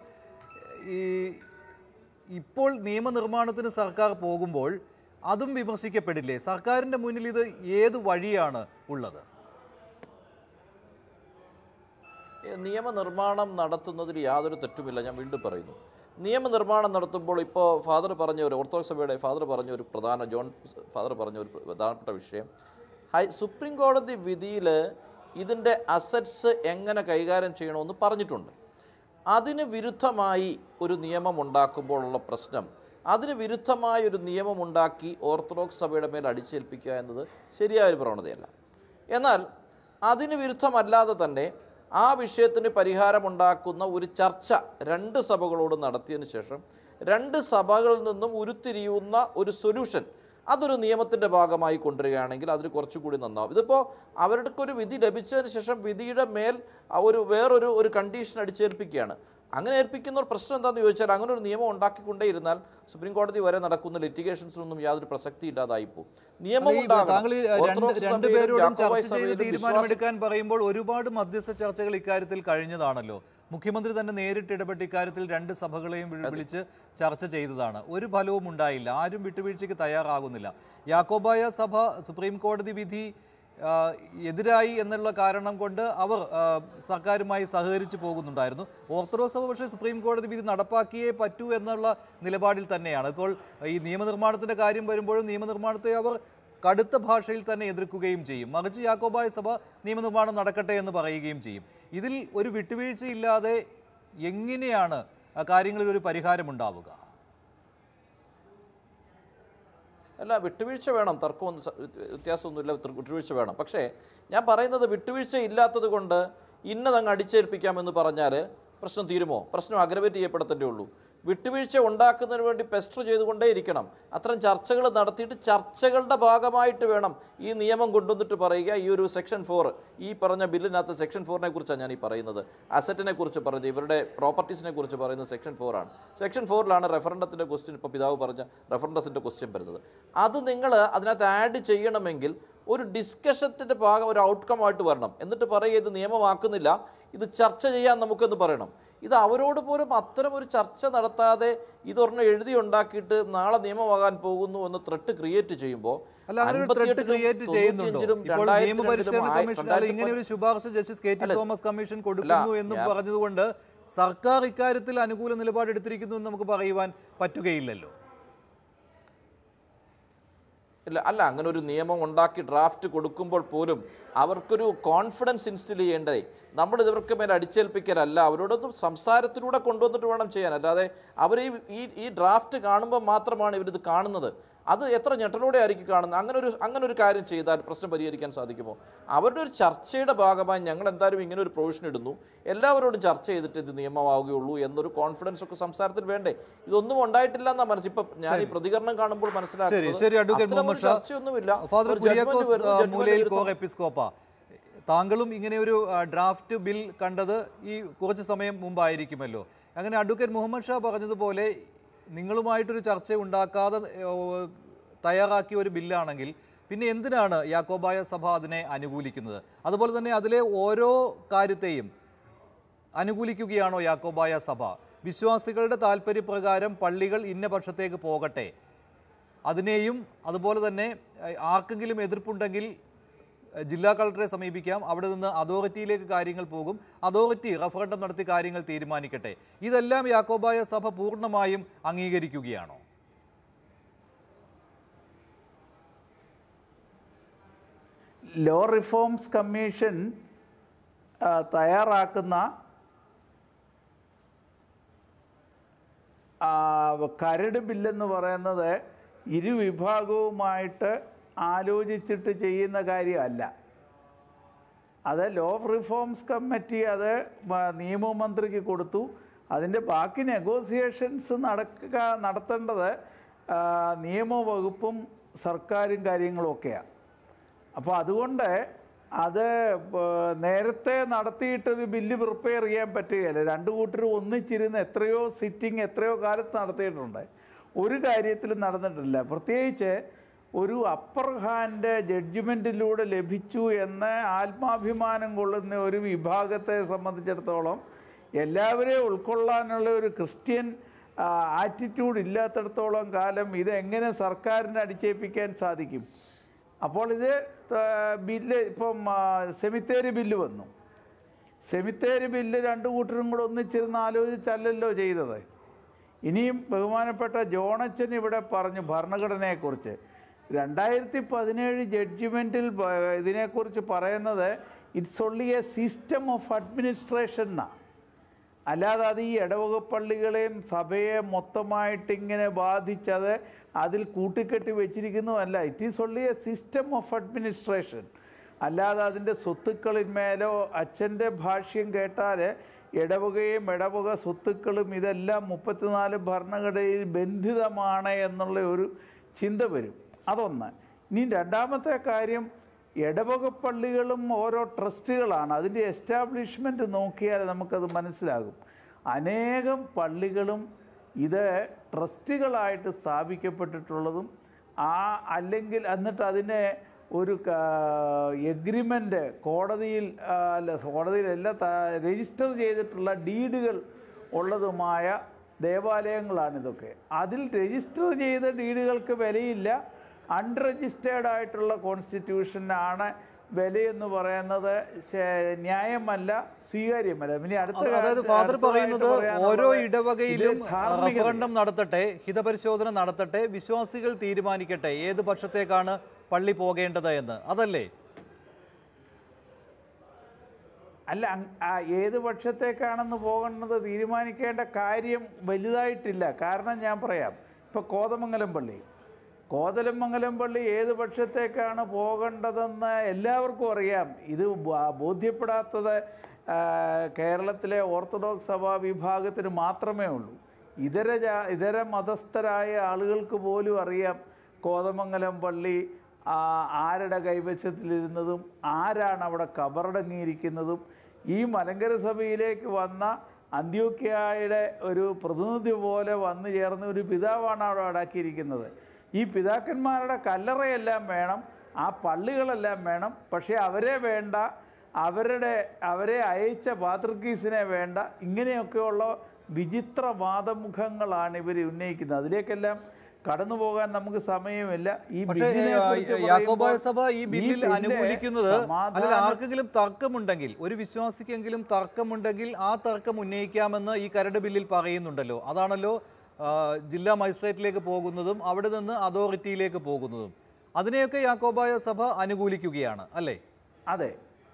[SPEAKER 1] ഈ ഇപ്പോൾ നിയമനിർമ്മാണത്തിന് സർക്കാർ പോകുമ്പോൾ അതും വിമർശിക്കപ്പെടില്ലേ സർക്കാരിൻ്റെ മുന്നിൽ ഇത് ഏത് വഴിയാണ് ഉള്ളത്
[SPEAKER 5] ഈ നിയമനിർമ്മാണം നടത്തുന്നതിൽ യാതൊരു തെറ്റുമില്ല ഞാൻ വീണ്ടും പറയുന്നു നിയമനിർമ്മാണം നടത്തുമ്പോൾ ഇപ്പോൾ ഫാദർ പറഞ്ഞ ഒരു ഓർത്തഡോക്സ് സഭയുടെ ഫാദർ പറഞ്ഞ ഒരു പ്രധാന ജോൺ ഫാദർ പറഞ്ഞ ഒരു പ്രധാനപ്പെട്ട വിഷയം ഹൈ സുപ്രീം കോടതി വിധിയിൽ ഇതിൻ്റെ അസറ്റ്സ് എങ്ങനെ കൈകാര്യം ചെയ്യണമെന്ന് പറഞ്ഞിട്ടുണ്ട് അതിന് വിരുദ്ധമായി ഒരു നിയമം ഉണ്ടാക്കുമ്പോഴുള്ള പ്രശ്നം അതിന് വിരുദ്ധമായ ഒരു നിയമം ഉണ്ടാക്കി ഓർത്തഡോക്സ് സഭയുടെ മേൽ അടിച്ചേൽപ്പിക്കുക എന്നത് ശരിയായ ഒരു പ്രവണതയല്ല എന്നാൽ അതിന് വിരുദ്ധമല്ലാതെ തന്നെ ആ വിഷയത്തിന് പരിഹാരമുണ്ടാക്കുന്ന ഒരു ചർച്ച രണ്ട് സഭകളോട് നടത്തിയതിന് ശേഷം രണ്ട് സഭകളിൽ നിന്നും ഉരുത്തിരിയുന്ന ഒരു സൊല്യൂഷൻ അതൊരു നിയമത്തിൻ്റെ ഭാഗമായി കൊണ്ടുവരികയാണെങ്കിൽ അതിന് കുറച്ചുകൂടി നന്നാവും ഇതിപ്പോൾ അവരുടെ ഒരു വിധി ലഭിച്ചതിന് ശേഷം വിധിയുടെ മേൽ ആ ഒരു വേറൊരു ഒരു കണ്ടീഷൻ അടിച്ചേൽപ്പിക്കുകയാണ് അങ്ങനെ ഏൽപ്പിക്കുന്ന ഒരു പ്രശ്നം എന്താണെന്ന് ചോദിച്ചാൽ അങ്ങനെ ഒരു നിയമം ഉണ്ടാക്കിക്കൊണ്ടേയിരുന്നാൽ സുപ്രീം കോടതി വരെ നടക്കുന്ന ലിറ്റിഗേഷൻസിനൊന്നും യാതൊരു പ്രസക്തി ഇല്ലാതായിപ്പോവും നിയമം
[SPEAKER 1] ഈ
[SPEAKER 5] ഉണ്ടാകണം.
[SPEAKER 1] താങ്കൾ ഈ രണ്ട്
[SPEAKER 5] ഓർത്തഡോക്സ് സഭയിലും
[SPEAKER 1] രണ്ടുപേരോടും
[SPEAKER 5] യാക്കോബായ
[SPEAKER 1] ചർച്ച ചെയ്ത്
[SPEAKER 5] സഭയിലും
[SPEAKER 1] തീരുമാനമെടുക്കാൻ പറയുമ്പോൾ ഒരുപാട് മധ്യസ്ഥ ചർച്ചകൾ ഇക്കാര്യത്തിൽ കഴിഞ്ഞതാണല്ലോ മുഖ്യമന്ത്രി തന്നെ നേരിട്ട് ഇടപെട്ട് ഇക്കാര്യത്തിൽ രണ്ട് സഭകളെയും വിളി- വിളിച്ച് ചർച്ച ചെയ്തതാണ് ഒരു ഫലവും ഉണ്ടായില്ല ആരും വിട്ടുവീഴ്ചയ്ക്ക് തയ്യാറാകുന്നില്ല യാക്കോബായ സഭ സുപ്രീം കോടതി വിധി ആ, എതിരായി എന്നുള്ള കാരണം കൊണ്ട് അവർ ആ, സർക്കാരുമായി സഹകരിച്ച് പോകുന്നുണ്ടായിരുന്നു ഓർത്തഡോക്സ് സഭ പക്ഷേ സുപ്രീം കോടതി വിധി നടപ്പാക്കിയേ പറ്റൂ എന്നുള്ള നിലപാടിൽ തന്നെയാണ് ഇപ്പോൾ ഈ നിയമനിർമ്മാണത്തിൻ്റെ കാര്യം വരുമ്പോഴും നിയമനിർമ്മാണത്തെ അവർ കടുത്ത ഭാഷയിൽ തന്നെ എതിർക്കുകയും ചെയ്യും മറിച്ച് യാക്കോബായ സഭ നിയമനിർമ്മാണം നടക്കട്ടെ എന്ന് പറയുകയും ചെയ്യും ഇതിൽ ഒരു വിട്ടുവീഴ്ചയില്ലാതെ എങ്ങനെയാണ് ആ കാര്യങ്ങളിൽ ഒരു പരിഹാരമുണ്ടാവുക
[SPEAKER 5] അല്ല വിട്ടുവീഴ്ച വേണം തർക്കമൊന്നും സ- വ്യത്യാസമൊന്നുമില്ല വിട്ട് വിട്ടുവീഴ്ച വേണം പക്ഷേ ഞാൻ പറയുന്നത് വിട്ടുവീഴ്ച ഇല്ലാത്തത് കൊണ്ട് ഇന്നതങ്ങ് അടിച്ചേൽപ്പിക്കാമെന്ന് പറഞ്ഞാൽ പ്രശ്നം തീരുമോ പ്രശ്നം അഗ്രവേറ്റ് ചെയ്യപ്പെടത്തേ ഉള്ളൂ വിട്ടുവീഴ്ച ഉണ്ടാക്കുന്നതിന് വേണ്ടി പെസ്റ്റർ ചെയ്തുകൊണ്ടേ ഇരിക്കണം അത്തരം ചർച്ചകൾ നടത്തിയിട്ട് ചർച്ചകളുടെ ഭാഗമായിട്ട് വേണം ഈ നിയമം കൊണ്ടുവന്നിട്ട് പറയുക ഈ ഒരു സെക്ഷൻ ഫോർ ഈ പറഞ്ഞ ബില്ലിനകത്ത് സെക്ഷൻ ഫോറിനെ കുറിച്ചാണ് ഞാൻ ഈ പറയുന്നത് അസറ്റിനെ കുറിച്ച് പറഞ്ഞത് ഇവരുടെ പ്രോപ്പർട്ടീസിനെ കുറിച്ച് പറയുന്നത് സെക്ഷൻ ഫോറാണ് സെക്ഷൻ ഫോറിലാണ് റെഫറൻഡത്തിൻ്റെ ക്വസ്റ്റ്യൻ ഇപ്പോൾ പിതാവ് പറഞ്ഞ റെഫറൻഡസിൻ്റെ ക്വസ്റ്റ്യൻ വരുന്നത് അത് നിങ്ങൾ അതിനകത്ത് ആഡ് ചെയ്യണമെങ്കിൽ ഒരു ഡിസ്കഷത്തിൻ്റെ ഭാഗം ഒരു ഔട്ട്കം ആയിട്ട് വരണം എന്നിട്ട് പറയുക ഇത് നിയമമാക്കുന്നില്ല ഇത് ചർച്ച ചെയ്യാൻ നമുക്കെന്ന് പറയണം ഇത് അവരോട് പോലും അത്തരം ഒരു ചർച്ച നടത്താതെ ഇതൊരെണ്ണം എഴുതി ഉണ്ടാക്കിയിട്ട് നാളെ നിയമമാകാൻ പോകുന്നു എന്ന് ത്രെട്ട് ക്രിയേറ്റ് ചെയ്യുമ്പോൾ
[SPEAKER 1] അല്ല അങ്ങനെ ഒരു ത്രെട്ട് ക്രിയേറ്റ് ചെയ്യുന്നുണ്ടോ ഇപ്പോൾ നിയമപരിഷ്കരണ കമ്മീഷൻ അല്ല ഇങ്ങനെ ഒരു ശുപാർശ justice K T Thomas commission കൊടുക്കുന്നു എന്നും പറഞ്ഞതുകൊണ്ട് സർക്കാർ ഇക്കാര്യത്തിൽ അനുകൂല നിലപാടെടുത്തിരിക്കുന്നു എന്ന് നമുക്ക് പറയുവാൻ പറ്റുകയില്ലല്ലോ
[SPEAKER 5] ഇല്ല അല്ല അങ്ങനെ ഒരു നിയമം ഉണ്ടാക്കി ഡ്രാഫ്റ്റ് കൊടുക്കുമ്പോൾ പോലും അവർക്കൊരു കോൺഫിഡൻസ് ഇൻസ്റ്റിൽ ചെയ്യേണ്ടതേ നമ്മൾ ഇവർക്ക് മേലെ അടിച്ചേൽപ്പിക്കലല്ല അവരോടൊന്നും സംസാരത്തിലൂടെ കൊണ്ടുവന്നിട്ട് വേണം ചെയ്യാൻ അല്ലാതെ അവർ ഈ ഈ- ഈ ഡ്രാഫ്റ്റ് കാണുമ്പോൾ മാത്രമാണ് ഇവരിത് കാണുന്നത് അത് എത്ര ഞെട്ടലോടെ ആയിരിക്കും കാണുന്നത് അങ്ങനെ ഒരു അങ്ങനെ ഒരു കാര്യം ചെയ്താൽ പ്രശ്നം പരിഹരിക്കാൻ സാധിക്കുമോ അവരുടെ ഒരു ചർച്ചയുടെ ഭാഗമായി ഞങ്ങൾ എന്തായാലും ഇങ്ങനെ ഒരു പ്രൊവിഷൻ ഇടുന്നു എല്ലാവരോടും ചർച്ച ചെയ്തിട്ട് ഇത് നിയമമാവുകയുള്ളൂ എന്നൊരു കോൺഫിഡൻസ് ഒക്കെ സംസാരത്തിൽ വേണ്ടേ ഇതൊന്നും ഉണ്ടായിട്ടില്ല എന്നാ മനസ്സിൽ ഇപ്പൊ ഞാൻ ഈ പ്രതികരണം കാണുമ്പോൾ
[SPEAKER 1] ശരി
[SPEAKER 5] മനസ്സിലാക്കുന്നത്
[SPEAKER 1] ശരി അഡ്വക്കേറ്റ്
[SPEAKER 5] അത്തരം ഒരു
[SPEAKER 1] മുഹമ്മദ് ഷാ
[SPEAKER 5] ചർച്ചയൊന്നുമില്ല
[SPEAKER 1] ഫാദർ
[SPEAKER 5] ഒരു judgment
[SPEAKER 1] കുര്യാക്കോസ്
[SPEAKER 5] വരുന്നു,
[SPEAKER 1] ആ,
[SPEAKER 5] judgment
[SPEAKER 1] മൂലയിൽ
[SPEAKER 5] വരുന്നു.
[SPEAKER 1] കോർ എപ്പിസ്കോപ്പ താങ്കളും ഇങ്ങനെ ഒരു ആ, ഡ്രാഫ്റ്റ് ബിൽ കണ്ടത് ഈ കുറച്ച് സമയം മുമ്പായിരിക്കുമല്ലോ അങ്ങനെ അഡ്വക്കേറ്റ് മുഹമ്മദ് ഷാ പറഞ്ഞതുപോലെ നിങ്ങളുമായിട്ടൊരു ചർച്ച ഉണ്ടാക്കാതെ ഓ, തയ്യാറാക്കിയ ഒരു ബില്ലാണെങ്കിൽ പിന്നെ എന്തിനാണ് യാക്കോബായ സഭ അതിനെ അനുകൂലിക്കുന്നത് അതുപോലെ തന്നെ അതിലെ ഓരോ കാര്യത്തെയും അനുകൂലിക്കുകയാണോ യാക്കോബായ സഭ വിശ്വാസികളുടെ താല്പര്യപ്രകാരം പള്ളികൾ ഇന്ന പക്ഷത്തേക്ക് പോകട്ടെ അതിനെയും അതുപോലെ തന്നെ ഏഹ്, ആർക്കെങ്കിലും എതിർപ്പുണ്ടെങ്കിൽ ഏഹ്, ജില്ലാ കളക്ടറെ സമീപിക്കാം അവിടെ നിന്ന് അതോറിറ്റിയിലേക്ക് കാര്യങ്ങൾ പോകും അതോറിറ്റി റഫറൻഡം നടത്തി കാര്യങ്ങൾ തീരുമാനിക്കട്ടെ ഇതെല്ലാം യാക്കോബായ സഭ പൂർണ്ണമായും അംഗീകരിക്കുകയാണോ
[SPEAKER 3] ലോ റിഫോംസ് കമ്മീഷൻ ആ, തയ്യാറാക്കുന്ന ആ, കരട് ബില്ലെന്ന് പറയുന്നത് ഇരുവിഭാഗവുമായിട്ട് ആലോചിച്ചിട്ട് ചെയ്യുന്ന കാര്യമല്ല അത് ലോ റിഫോംസ് കമ്മിറ്റി അത് മ- നിയമമന്ത്രിക്ക് കൊടുത്തു അതിൻ്റെ ബാക്കി നെഗോസിയേഷൻസ് നടക്കുക നടത്തേണ്ടത് ആ, നിയമവകുപ്പും സർക്കാരും കാര്യങ്ങളും ഒക്കെയാണ് അപ്പോൾ അതുകൊണ്ട് അത് ബ- നേരത്തെ നടത്തിയിട്ടൊരു ബില്ല് പ്രിപ്പയർ ചെയ്യാൻ പറ്റുകയില്ല രണ്ട് കൂട്ടരും ഒന്നിച്ചിരുന്ന് എത്രയോ സിറ്റിംഗ് എത്രയോ കാലത്ത് നടത്തിയിട്ടുണ്ട് ഒരു കാര്യത്തിലും നടന്നിട്ടില്ല പ്രത്യേകിച്ച് ഒരു അപ്പർ ഹാൻഡ് ജഡ്ജ്മെൻറ്റിലൂടെ ലഭിച്ചു എന്ന് ആത്മാഭിമാനം കൊള്ളുന്ന ഒരു വിഭാഗത്തെ സംബന്ധിച്ചിടത്തോളം എല്ലാവരെയും ഉൾക്കൊള്ളാനുള്ള ഒരു ക്രിസ്ത്യൻ ആറ്റിറ്റ്യൂഡ് ഇല്ലാത്തിടത്തോളം കാലം ഇതെങ്ങനെ സർക്കാരിന് അടിച്ചേൽപ്പിക്കാൻ സാധിക്കും അപ്പോൾ ഇത് ആ, ബില്ല് ഇപ്പം സെമിത്തേരി ബില്ല് വന്നു സെമിത്തേരി ബില്ല് രണ്ട് കൂട്ടരും കൂടെ ഒന്നിച്ചിരുന്ന് ആലോചിച്ചല്ലല്ലോ ചെയ്തത് ഇനിയും ബഹുമാനപ്പെട്ട ജോണച്ചൻ ഇവിടെ പറഞ്ഞു ഭരണഘടനയെക്കുറിച്ച് രണ്ടായിരത്തി പതിനേഴ് ജഡ്ജിമെൻറ്റിൽ ഇതിനെക്കുറിച്ച് പറയുന്നത് it's only a system of administration എന്നാണ് അല്ലാതെ അത് ഈ ഇടവകപ്പള്ളികളെയും സഭയെ മൊത്തമായിട്ട് ഇങ്ങനെ ബാധിച്ചത് അതിൽ കൂട്ടിക്കെട്ടി വെച്ചിരിക്കുന്നതല്ല it is only a system of administration അല്ലാതെ അതിൻ്റെ സ്വത്തുക്കളിന്മേലോ അച്ഛൻ്റെ ഭാഷ്യം കേട്ടാൽ ഇടവകയും ഇടവക സ്വത്തുക്കളും ഇതെല്ലാം മുപ്പത്തിനാല് ഭരണഘടനയിൽ ബന്ധിതമാണ് എന്നുള്ള ഒരു ചിന്ത വരും അതൊന്ന് ഇനി രണ്ടാമത്തെ കാര്യം ഇടവക പള്ളികളും ഓരോ ട്രസ്റ്റുകളാണ് അതിൻ്റെ എസ്റ്റാബ്ലിഷ്മെൻറ്റ് നോക്കിയാൽ നമുക്കത് മനസ്സിലാകും അനേകം പള്ളികളും ഇത് ട്രസ്റ്റുകളായിട്ട് സ്ഥാപിക്കപ്പെട്ടിട്ടുള്ളതും ആ അല്ലെങ്കിൽ എന്നിട്ട് അതിനെ ഒരു എഗ്രിമെൻ്റ് കോടതിയിൽ ആ, അല്ല കോടതിയിലല്ല ത- രജിസ്റ്റർ ചെയ്തിട്ടുള്ള ഡീഡുകൾ ഉള്ളതുമായ ദേവാലയങ്ങളാണിതൊക്കെ അതിൽ രജിസ്റ്റർ ചെയ്ത ഡീഡുകൾക്ക് വിലയില്ല അൺരജിസ്റ്റേർഡ് ആയിട്ടുള്ള കോൺസ്റ്റിറ്റ്യൂഷനാണ് വിലയെന്ന് പറയുന്നത് ശ- ന്യായമല്ല സ്വീകാര്യമല്ല പിന്നെ അടുത്ത
[SPEAKER 1] അതായത്
[SPEAKER 3] കാലത്ത്
[SPEAKER 1] ഫാദർ
[SPEAKER 3] അടുത്തതായിട്ട്
[SPEAKER 1] പറയുന്നത്
[SPEAKER 3] പറയാനുള്ളത്
[SPEAKER 1] ഓരോ
[SPEAKER 3] ഇത്
[SPEAKER 1] ഇടവകയിലും
[SPEAKER 3] ധാർമ്മികതയാണ്.
[SPEAKER 1] റഫറൻഡം നടത്തട്ടെ ഹിതപരിശോധന നടത്തട്ടെ വിശ്വാസികൾ തീരുമാനിക്കട്ടെ ഏത് പക്ഷത്തേക്കാണ് പള്ളി പോകേണ്ടത് എന്ന് അതല്ലേ
[SPEAKER 3] അല്ല അങ്- ആ ഏത് പക്ഷത്തേക്കാണെന്ന് പോകേണ്ടത് തീരുമാനിക്കേണ്ട കാര്യം വലുതായിട്ടില്ല കാരണം ഞാൻ പറയാം ഇപ്പോൾ കോതമംഗലം പള്ളി കോതലമംഗലം പള്ളി ഏത് പക്ഷത്തേക്കാണ് പോകേണ്ടതെന്ന് എല്ലാവർക്കും അറിയാം ഇത് ബ- ബോധ്യപ്പെടാത്തത് ആ, കേരളത്തിലെ ഓർത്തഡോക്സ് സഭാ വിഭാഗത്തിന് മാത്രമേ ഉള്ളൂ ഇതര ജാ ഇതര മതസ്ഥരായ ആളുകൾക്ക് പോലും അറിയാം കോതമംഗലം പള്ളി ആ, ആരുടെ കൈവശത്തിലിരുന്നതും ആരാണ് അവിടെ കബറടങ്ങിയിരിക്കുന്നതും ഈ മലങ്കര സഭയിലേക്ക് വന്ന അന്ത്യോക്യായുടെ ഒരു പ്രതിനിധി പോലെ വന്നു ചേർന്ന ഒരു പിതാവാണ് അവിടെ അടക്കിയിരിക്കുന്നത് ഈ പിതാക്കന്മാരുടെ കല്ലറയെല്ലാം വേണം ആ പള്ളികളെല്ലാം വേണം പക്ഷേ അവരെ വേണ്ട അവരുടെ അവരെ അയച്ച പാത്രിക്കീസിനെ വേണ്ട ഇങ്ങനെയൊക്കെയുള്ള വിചിത്ര വാദമുഖങ്ങളാണ് ഇവർ ഉന്നയിക്കുന്നത് അതിലേക്കെല്ലാം കടന്നു പോകാൻ നമുക്ക് സമയമില്ല ഈ
[SPEAKER 1] പക്ഷേ
[SPEAKER 3] ബില്ലിനെ കുറിച്ച്
[SPEAKER 1] യാക്കോബായ
[SPEAKER 3] പറയുമ്പോൾ
[SPEAKER 1] സഭ ഈ ബില്ലിൽ
[SPEAKER 3] ബില്ല്
[SPEAKER 1] അനുകൂലിക്കുന്നത് അല്ലെങ്കിൽ
[SPEAKER 3] സമാധാന-
[SPEAKER 1] ആർക്കെങ്കിലും തർക്കമുണ്ടെങ്കിൽ ഒരു വിശ്വാസിക്കെങ്കിലും തർക്കമുണ്ടെങ്കിൽ ആ തർക്കം ഉന്നയിക്കാമെന്ന് ഈ കരട് ബില്ലിൽ പറയുന്നുണ്ടല്ലോ അതാണല്ലോ ആ, ജില്ലാ മജിസ്ട്രേറ്റിലേക്ക് പോകുന്നതും അവിടെ നിന്ന് അതോറിറ്റിയിലേക്ക് പോകുന്നതും അതിനെയൊക്കെ യാക്കോബായ സഭ അനുകൂലിക്കുകയാണ് അല്ലേ
[SPEAKER 3] അതെ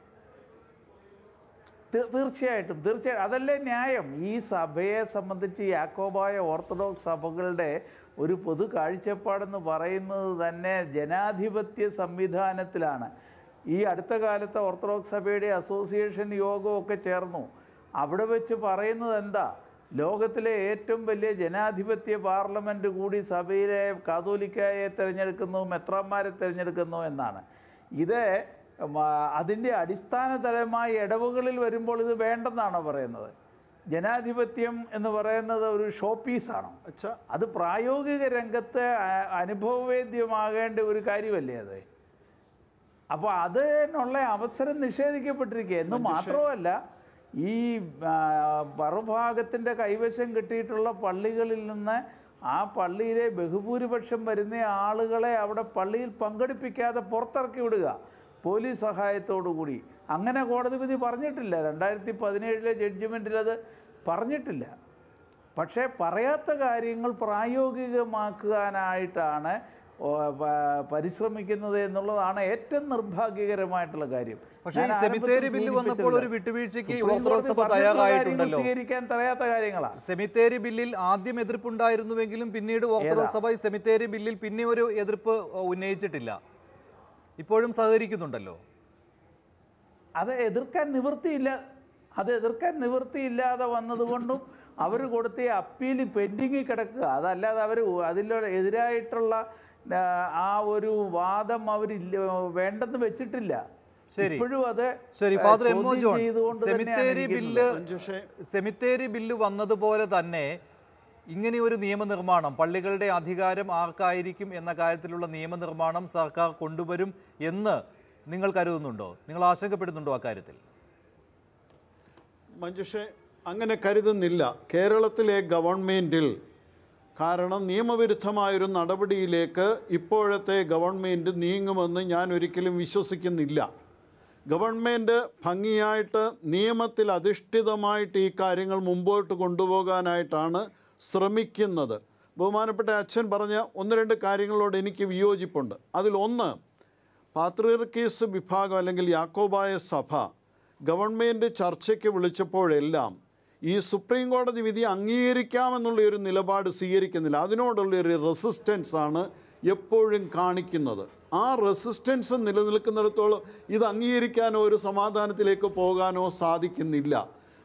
[SPEAKER 3] തീ- തീർച്ചയായിട്ടും തീർച്ചയായിട്ടും അതല്ലേ ന്യായം ഈ സഭയെ സംബന്ധിച്ച് യാക്കോബായ ഓർത്തഡോക്സ് സഭകളുടെ ഒരു പൊതു കാഴ്ചപ്പാടെന്ന് പറയുന്നത് തന്നെ ജനാധിപത്യ സംവിധാനത്തിലാണ് ഈ അടുത്ത കാലത്ത് ഓർത്തഡോക്സ് സഭയുടെ അസോസിയേഷൻ യോഗമൊക്കെ ചേർന്നു അവിടെ വെച്ച് പറയുന്നത് എന്താ ലോകത്തിലെ ഏറ്റവും വലിയ ജനാധിപത്യ പാർലമെൻറ്റ് കൂടി സഭയിലെ കാതോലിക്കായെ തിരഞ്ഞെടുക്കുന്നു മെത്രാന്മാരെ തിരഞ്ഞെടുക്കുന്നു എന്നാണ് ഇത് മ, അതിൻ്റെ അടിസ്ഥാനതലമായ ഇടവുകളിൽ വരുമ്പോൾ ഇത് വേണ്ടെന്നാണോ പറയുന്നത് ജനാധിപത്യം എന്ന് പറയുന്നത് ഒരു ഷോ പീസാണോ
[SPEAKER 4] അച്ഛാ
[SPEAKER 3] അത് പ്രായോഗിക രംഗത്ത് അ- അനുഭവവേദ്യമാകേണ്ട ഒരു കാര്യമല്ലേ അത് അപ്പോൾ അതിനുള്ള അവസരം നിഷേധിക്കപ്പെട്ടിരിക്കുക എന്ന് മാത്രമല്ല ഈ ആ, മറുഭാഗത്തിൻ്റെ കൈവശം കിട്ടിയിട്ടുള്ള പള്ളികളിൽ നിന്ന് ആ പള്ളിയിലെ ബഹുഭൂരിപക്ഷം വരുന്ന ആളുകളെ അവിടെ പള്ളിയിൽ പങ്കെടുപ്പിക്കാതെ പുറത്തിറക്കി വിടുക പോലീസ് സഹായത്തോടു കൂടി അങ്ങനെ കോടതി വിധി പറഞ്ഞിട്ടില്ല രണ്ടായിരത്തി പതിനേഴിലെ ജഡ്ജിമെൻറ്റിൽ അത് പറഞ്ഞിട്ടില്ല പക്ഷേ പറയാത്ത കാര്യങ്ങൾ പ്രായോഗികമാക്കാനായിട്ടാണ് ഓ, പ- പരിശ്രമിക്കുന്നത് എന്നുള്ളതാണ് ഏറ്റവും നിർഭാഗ്യകരമായിട്ടുള്ള കാര്യം
[SPEAKER 1] പക്ഷേ
[SPEAKER 3] ഞാൻ
[SPEAKER 1] ഈ
[SPEAKER 3] ആരംഭത്തിൽ
[SPEAKER 1] സെമിത്തേരി ബില്ല് വന്നപ്പോൾ ഒരു
[SPEAKER 3] സൂചിപ്പിച്ചല്ലോ.
[SPEAKER 1] വിട്ടുവീഴ്ചയ്ക്ക്
[SPEAKER 3] സുപ്രീം
[SPEAKER 1] ഓർത്തഡോക്സ് സഭ
[SPEAKER 3] കോടതി പറഞ്ഞിട്ടുള്ള
[SPEAKER 1] തയ്യാറായിട്ടുണ്ടല്ലോ.
[SPEAKER 3] കാര്യങ്ങൾ സ്വീകരിക്കാൻ തയ്യാത്ത കാര്യങ്ങളാണ്
[SPEAKER 1] സെമിത്തേരി ബില്ലിൽ ആദ്യം എതിർപ്പുണ്ടായിരുന്നുവെങ്കിലും പിന്നീട് ഓർത്തഡോക്സ് സഭ ഈ സെമിത്തേരി ബില്ലിൽ പിന്നെ ഒരു എതിർപ്പ് അഹ്, ഉന്നയിച്ചിട്ടില്ല ഇപ്പോഴും സഹകരിക്കുന്നുണ്ടല്ലോ
[SPEAKER 3] അത് എതിർക്കാൻ നിവൃത്തിയില്ല അത് എതിർക്കാൻ നിവൃത്തിയില്ലാതെ വന്നതുകൊണ്ടും അവർ കൊടുത്ത ഈ അപ്പീൽ പെൻഡിങ്ങിൽ കിടക്കുക അതല്ലാതെ അവർ അതിലൂടെ എതിരായിട്ടുള്ള ആ, ആ ഒരു വാദം അവർ വേണ്ടെന്ന് വെച്ചിട്ടില്ല
[SPEAKER 1] ശരി.
[SPEAKER 3] ഇപ്പോഴും അത്
[SPEAKER 1] ശരി
[SPEAKER 3] ആ,
[SPEAKER 1] ഫാദർ എം ഒ
[SPEAKER 3] ചോദ്യം
[SPEAKER 1] ജോൺ
[SPEAKER 3] ചെയ്തുകൊണ്ട് തന്നെയാണ്
[SPEAKER 1] സെമിത്തേരി
[SPEAKER 3] ഇരിക്കുന്നത്.
[SPEAKER 1] ബില്ല്
[SPEAKER 4] മഞ്ജുഷേ
[SPEAKER 1] സെമിത്തേരി ബില്ല് വന്നതുപോലെ തന്നെ ഇങ്ങനെ ഒരു നിയമനിർമ്മാണം പള്ളികളുടെ അധികാരം ആർക്കായിരിക്കും എന്ന കാര്യത്തിലുള്ള നിയമനിർമ്മാണം സർക്കാർ കൊണ്ടുവരും എന്ന് നിങ്ങൾ കരുതുന്നുണ്ടോ നിങ്ങൾ ആശങ്കപ്പെടുന്നുണ്ടോ അക്കാര്യത്തിൽ
[SPEAKER 4] മഞ്ജുഷെ അങ്ങനെ കരുതുന്നില്ല കേരളത്തിലെ ഗവൺമെൻറ്റിൽ കാരണം നിയമവിരുദ്ധമായൊരു നടപടിയിലേക്ക് ഇപ്പോഴത്തെ ഗവൺമെൻറ് നീങ്ങുമെന്ന് ഞാൻ ഒരിക്കലും വിശ്വസിക്കുന്നില്ല ഗവൺമെൻറ് ഭംഗിയായിട്ട് നിയമത്തിൽ അധിഷ്ഠിതമായിട്ട് ഈ കാര്യങ്ങൾ മുമ്പോട്ട് കൊണ്ടുപോകാനായിട്ടാണ് ശ്രമിക്കുന്നത് ബഹുമാനപ്പെട്ട അച്ഛൻ പറഞ്ഞ ഒന്ന് രണ്ട് കാര്യങ്ങളോട് എനിക്ക് വിയോജിപ്പുണ്ട് അതിലൊന്ന് പാത്രീർക്കീസ് വിഭാഗം അല്ലെങ്കിൽ യാക്കോബായ സഭ ഗവൺമെൻറ് ചർച്ചയ്ക്ക് വിളിച്ചപ്പോഴെല്ലാം ഈ സുപ്രീം കോടതി വിധി അംഗീകരിക്കാമെന്നുള്ള ഒരു നിലപാട് സ്വീകരിക്കുന്നില്ല അതിനോടുള്ള ഒരു റെസിസ്റ്റൻസ് ആണ് എപ്പോഴും കാണിക്കുന്നത് ആ റെസിസ്റ്റൻസ് നിലനിൽക്കുന്നിടത്തോളം ഇത് അംഗീകരിക്കാനോ ഒരു സമാധാനത്തിലേക്ക് പോകാനോ സാധിക്കുന്നില്ല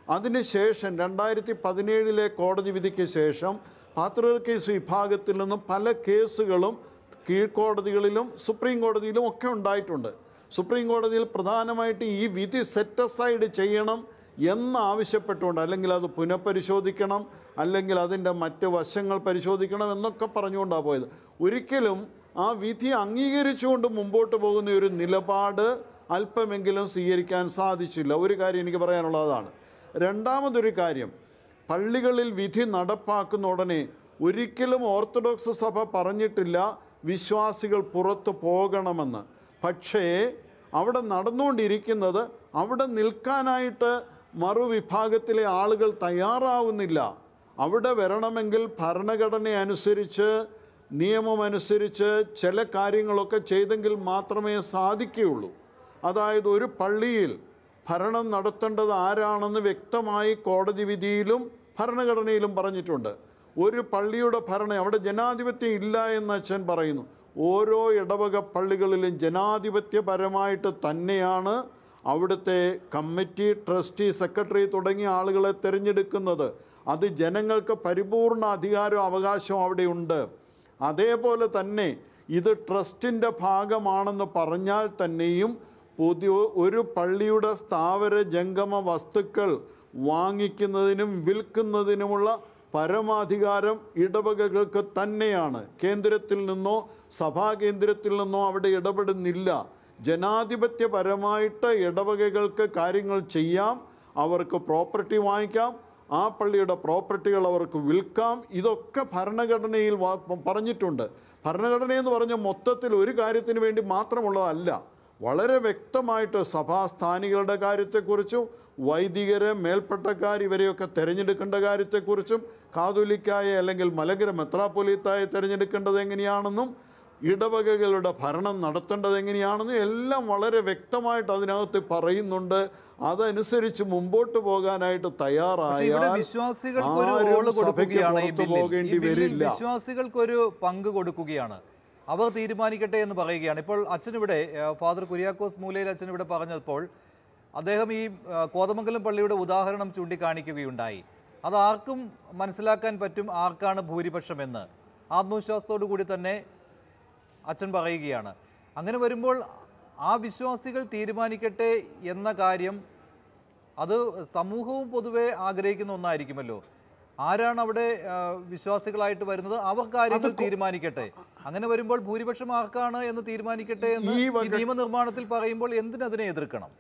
[SPEAKER 4] അതിനുശേഷം രണ്ടായിരത്തി പതിനേഴിലെ കോടതി വിധിക്ക് ശേഷം പാത്രർ കേസ് വിഭാഗത്തിൽ നിന്നും പല കേസുകളും കീഴ്ക്കോടതികളിലും സുപ്രീം കോടതിയിലും ഒക്കെ ഉണ്ടായിട്ടുണ്ട് സുപ്രീം കോടതിയിൽ പ്രധാനമായിട്ട് ഈ വിധി സെറ്റസൈഡ് ചെയ്യണം എന്ന് ആവശ്യപ്പെട്ടുകൊണ്ട് അല്ലെങ്കിൽ അത് പുനഃപരിശോധിക്കണം അല്ലെങ്കിൽ അതിൻ്റെ മറ്റ് വശങ്ങൾ പരിശോധിക്കണം എന്നൊക്കെ പറഞ്ഞുകൊണ്ടാണ് പോയത് ഒരിക്കലും ആ വിധി അംഗീകരിച്ചുകൊണ്ട് മുമ്പോട്ട് പോകുന്ന ഒരു നിലപാട് അല്പമെങ്കിലും സ്വീകരിക്കാൻ സാധിച്ചില്ല ഒരു കാര്യം എനിക്ക് പറയാനുള്ളതാണ് രണ്ടാമതൊരു കാര്യം പള്ളികളിൽ വിധി നടപ്പാക്കുന്ന ഉടനെ ഒരിക്കലും ഓർത്തഡോക്സ് സഭ പറഞ്ഞിട്ടില്ല വിശ്വാസികൾ പുറത്തു പോകണമെന്ന് പക്ഷേ അവിടെ നടന്നുകൊണ്ടിരിക്കുന്നത് അവിടെ നിൽക്കാനായിട്ട് മറുവിഭാഗത്തിലെ ആളുകൾ തയ്യാറാവുന്നില്ല അവിടെ വരണമെങ്കിൽ ഭരണഘടന അനുസരിച്ച് നിയമമനുസരിച്ച് ചില കാര്യങ്ങളൊക്കെ ചെയ്തെങ്കിൽ മാത്രമേ സാധിക്കുകയുള്ളൂ അതായത് ഒരു പള്ളിയിൽ ഭരണം നടത്തേണ്ടത് ആരാണെന്ന് വ്യക്തമായി കോടതി വിധിയിലും ഭരണഘടനയിലും പറഞ്ഞിട്ടുണ്ട് ഒരു പള്ളിയുടെ ഭരണം അവിടെ ജനാധിപത്യം ഇല്ല എന്ന് അച്ഛൻ പറയുന്നു ഓരോ ഇടവക പള്ളികളിലും ജനാധിപത്യപരമായിട്ട് തന്നെയാണ് അവിടുത്തെ കമ്മിറ്റി ട്രസ്റ്റി സെക്രട്ടറി തുടങ്ങിയ ആളുകളെ തിരഞ്ഞെടുക്കുന്നത് അത് ജനങ്ങൾക്ക് പരിപൂർണ അധികാരവും അവകാശവും അവിടെയുണ്ട് അതേപോലെ തന്നെ ഇത് ട്രസ്റ്റിൻ്റെ ഭാഗമാണെന്ന് പറഞ്ഞാൽ തന്നെയും പുതിയ ഒരു പള്ളിയുടെ സ്ഥാവര ജംഗമ വസ്തുക്കൾ വാങ്ങിക്കുന്നതിനും വിൽക്കുന്നതിനുമുള്ള പരമാധികാരം ഇടവകകൾക്ക് തന്നെയാണ് കേന്ദ്രത്തിൽ നിന്നോ സഭാ കേന്ദ്രത്തിൽ നിന്നോ അവിടെ ഇടപെടുന്നില്ല ജനാധിപത്യപരമായിട്ട് ഇടവകകൾക്ക് കാര്യങ്ങൾ ചെയ്യാം അവർക്ക് പ്രോപ്പർട്ടി വാങ്ങിക്കാം ആ പള്ളിയുടെ പ്രോപ്പർട്ടികൾ അവർക്ക് വിൽക്കാം ഇതൊക്കെ ഭരണഘടനയിൽ വാ- പറഞ്ഞിട്ടുണ്ട് ഭരണഘടന എന്ന് പറഞ്ഞ മൊത്തത്തിൽ ഒരു കാര്യത്തിന് വേണ്ടി മാത്രമുള്ളതല്ല വളരെ വ്യക്തമായിട്ട് സഭാസ്ഥാനികളുടെ കാര്യത്തെക്കുറിച്ചും വൈദികരെ മേൽപ്പട്ടക്കാർ ഇവരെയൊക്കെ തിരഞ്ഞെടുക്കേണ്ട കാര്യത്തെക്കുറിച്ചും കാതോലിക്കായ അല്ലെങ്കിൽ മലങ്കര മെത്രാപ്പൊലീത്തായെ തിരഞ്ഞെടുക്കേണ്ടത് എങ്ങനെയാണെന്നും ഇടവകകളുടെ ഭരണം നടത്തേണ്ടത് എങ്ങനെയാണെന്നും എല്ലാം വളരെ വ്യക്തമായിട്ട് അതിനകത്ത് പറയുന്നുണ്ട് അതനുസരിച്ച് മുമ്പോട്ട് പോകാനായിട്ട്
[SPEAKER 1] പക്ഷേ ഇവിടെ
[SPEAKER 4] തയ്യാറായാൽ
[SPEAKER 1] വിശ്വാസികൾക്ക് ഒരു
[SPEAKER 4] ആരും
[SPEAKER 1] റോള്
[SPEAKER 4] സഭയ്ക്ക്
[SPEAKER 1] കൊടുക്കുകയാണ് ഈ
[SPEAKER 4] പുറത്ത്
[SPEAKER 1] ബില്ലിൽ.
[SPEAKER 4] പോകേണ്ടി
[SPEAKER 1] ഈ ബില്ലിൽ
[SPEAKER 4] വരില്ല
[SPEAKER 1] വിശ്വാസികൾക്ക് ഒരു പങ്ക് കൊടുക്കുകയാണ് അവർ തീരുമാനിക്കട്ടെ എന്ന് പറയുകയാണ് ഇപ്പോൾ അച്ഛനിവിടെ ഏഹ്, ഫാദർ കുര്യാക്കോസ് മൂലയിൽ അച്ഛൻ ഇവിടെ പറഞ്ഞപ്പോൾ അദ്ദേഹം ഈ ഏഹ്, കോതമംഗലം പള്ളിയുടെ ഉദാഹരണം ചൂണ്ടിക്കാണിക്കുകയുണ്ടായി അത് ആർക്കും മനസ്സിലാക്കാൻ പറ്റും ആർക്കാണ് ഭൂരിപക്ഷം എന്ന് ആത്മവിശ്വാസത്തോടു കൂടി തന്നെ അച്ഛൻ പറയുകയാണ് അങ്ങനെ വരുമ്പോൾ ആ വിശ്വാസികൾ തീരുമാനിക്കട്ടെ എന്ന കാര്യം അത് സമൂഹവും പൊതുവെ ആഗ്രഹിക്കുന്ന ഒന്നായിരിക്കുമല്ലോ ആരാണ് അവിടെ ആ, വിശ്വാസികളായിട്ട് വരുന്നത് അവർ കാര്യങ്ങൾ തീരുമാനിക്കട്ടെ അങ്ങനെ വരുമ്പോൾ ഭൂരിപക്ഷം ആർക്കാണ് എന്ന് തീരുമാനിക്കട്ടെ എന്ന്
[SPEAKER 4] ഈ
[SPEAKER 1] ഈ
[SPEAKER 4] വക-
[SPEAKER 1] നിയമനിർമ്മാണത്തിൽ പറയുമ്പോൾ എന്തിനതിനെ എതിർക്കണം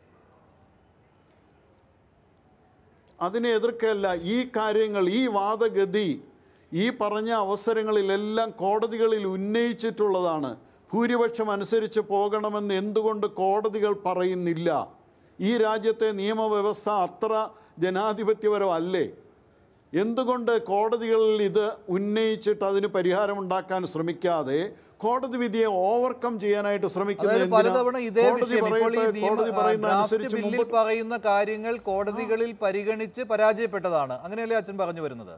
[SPEAKER 4] അതിനെ എതിർക്കല്ല ഈ കാര്യങ്ങൾ ഈ വാദഗതി ഈ പറഞ്ഞ അവസരങ്ങളിലെല്ലാം കോടതികളിൽ ഉന്നയിച്ചിട്ടുള്ളതാണ് ഭൂരിപക്ഷം അനുസരിച്ച് പോകണമെന്ന് എന്തുകൊണ്ട് കോടതികൾ പറയുന്നില്ല ഈ രാജ്യത്തെ നിയമവ്യവസ്ഥ അത്ര ജനാധിപത്യപരമല്ലേ എന്തുകൊണ്ട് കോടതികളിൽ ഇത് ഉന്നയിച്ചിട്ട് അതിന് പരിഹാരമുണ്ടാക്കാൻ ശ്രമിക്കാതെ കോടതി വിധിയെ ഓവർകം ചെയ്യാനായിട്ട് ശ്രമിക്കുന്നത്
[SPEAKER 1] അതായത്
[SPEAKER 4] എന്തിനാ?
[SPEAKER 1] പലതവണ ഇതേ
[SPEAKER 4] കോടതി
[SPEAKER 1] വിഷയം ഇപ്പോൾ ഈ
[SPEAKER 4] പറയട്ടെ,
[SPEAKER 1] നിയമ
[SPEAKER 4] കോടതി പറയുന്ന
[SPEAKER 1] ഡ്രാഫ്റ്റ്
[SPEAKER 4] അനുസരിച്ച്
[SPEAKER 1] ബില്ലിൽ
[SPEAKER 4] മുമ്പോട്ട്
[SPEAKER 1] പറയുന്ന കാര്യങ്ങൾ കോടതികളിൽ പരിഗണിച്ച് പരാജയപ്പെട്ടതാണ് അങ്ങനെയല്ലേ അച്ഛൻ പറഞ്ഞു വരുന്നത്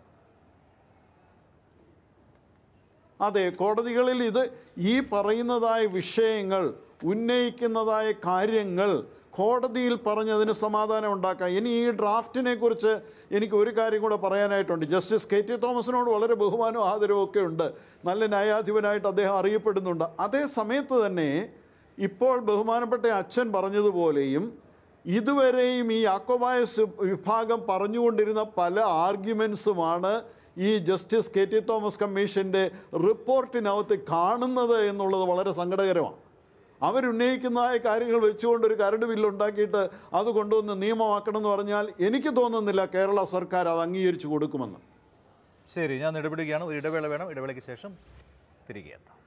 [SPEAKER 4] അതെ കോടതികളിൽ ഇത് ഈ പറയുന്നതായ വിഷയങ്ങൾ ഉന്നയിക്കുന്നതായ കാര്യങ്ങൾ കോടതിയിൽ പറഞ്ഞതിന് സമാധാനം ഉണ്ടാക്കാം ഇനി ഈ ഡ്രാഫ്റ്റിനെ കുറിച്ച് എനിക്ക് ഒരു കാര്യം കൂടെ പറയാനായിട്ടുണ്ട് ജസ്റ്റിസ് കെ ടി തോമസിനോട് വളരെ ബഹുമാനവും ആദരവും ഒക്കെ ഉണ്ട് നല്ല ന്യായാധിപനായിട്ട് അദ്ദേഹം അറിയപ്പെടുന്നുണ്ട് അതേ സമയത്ത് തന്നെ ഇപ്പോൾ ബഹുമാനപ്പെട്ട അച്ഛൻ പറഞ്ഞതുപോലെയും ഇതുവരെയും ഈ യാക്കോബായ സു- വിഭാഗം പറഞ്ഞുകൊണ്ടിരുന്ന പല ആർഗ്യുമെൻസുമാണ് ഈ ജസ്റ്റിസ് കെ ടി തോമസ് കമ്മീഷൻ്റെ റിപ്പോർട്ടിനകത്ത് കാണുന്നത് എന്നുള്ളത് വളരെ സങ്കടകരമാണ് അവരുന്നയിക്കുന്നതായ കാര്യങ്ങൾ വെച്ചുകൊണ്ട് ഒരു കരട് ബില്ല് ഉണ്ടാക്കിയിട്ട് അത് കൊണ്ടുവന്ന് നിയമമാക്കണം എന്ന് പറഞ്ഞാൽ എനിക്ക് തോന്നുന്നില്ല കേരള സർക്കാർ അത് അംഗീകരിച്ചു കൊടുക്കുമെന്ന്
[SPEAKER 1] ശരി ഞാൻ ഇടപെടുകയാണ് ഒരു ഇടവേള വേണം ഇടവേളയ്ക്ക് ശേഷം തിരികെ എത്താം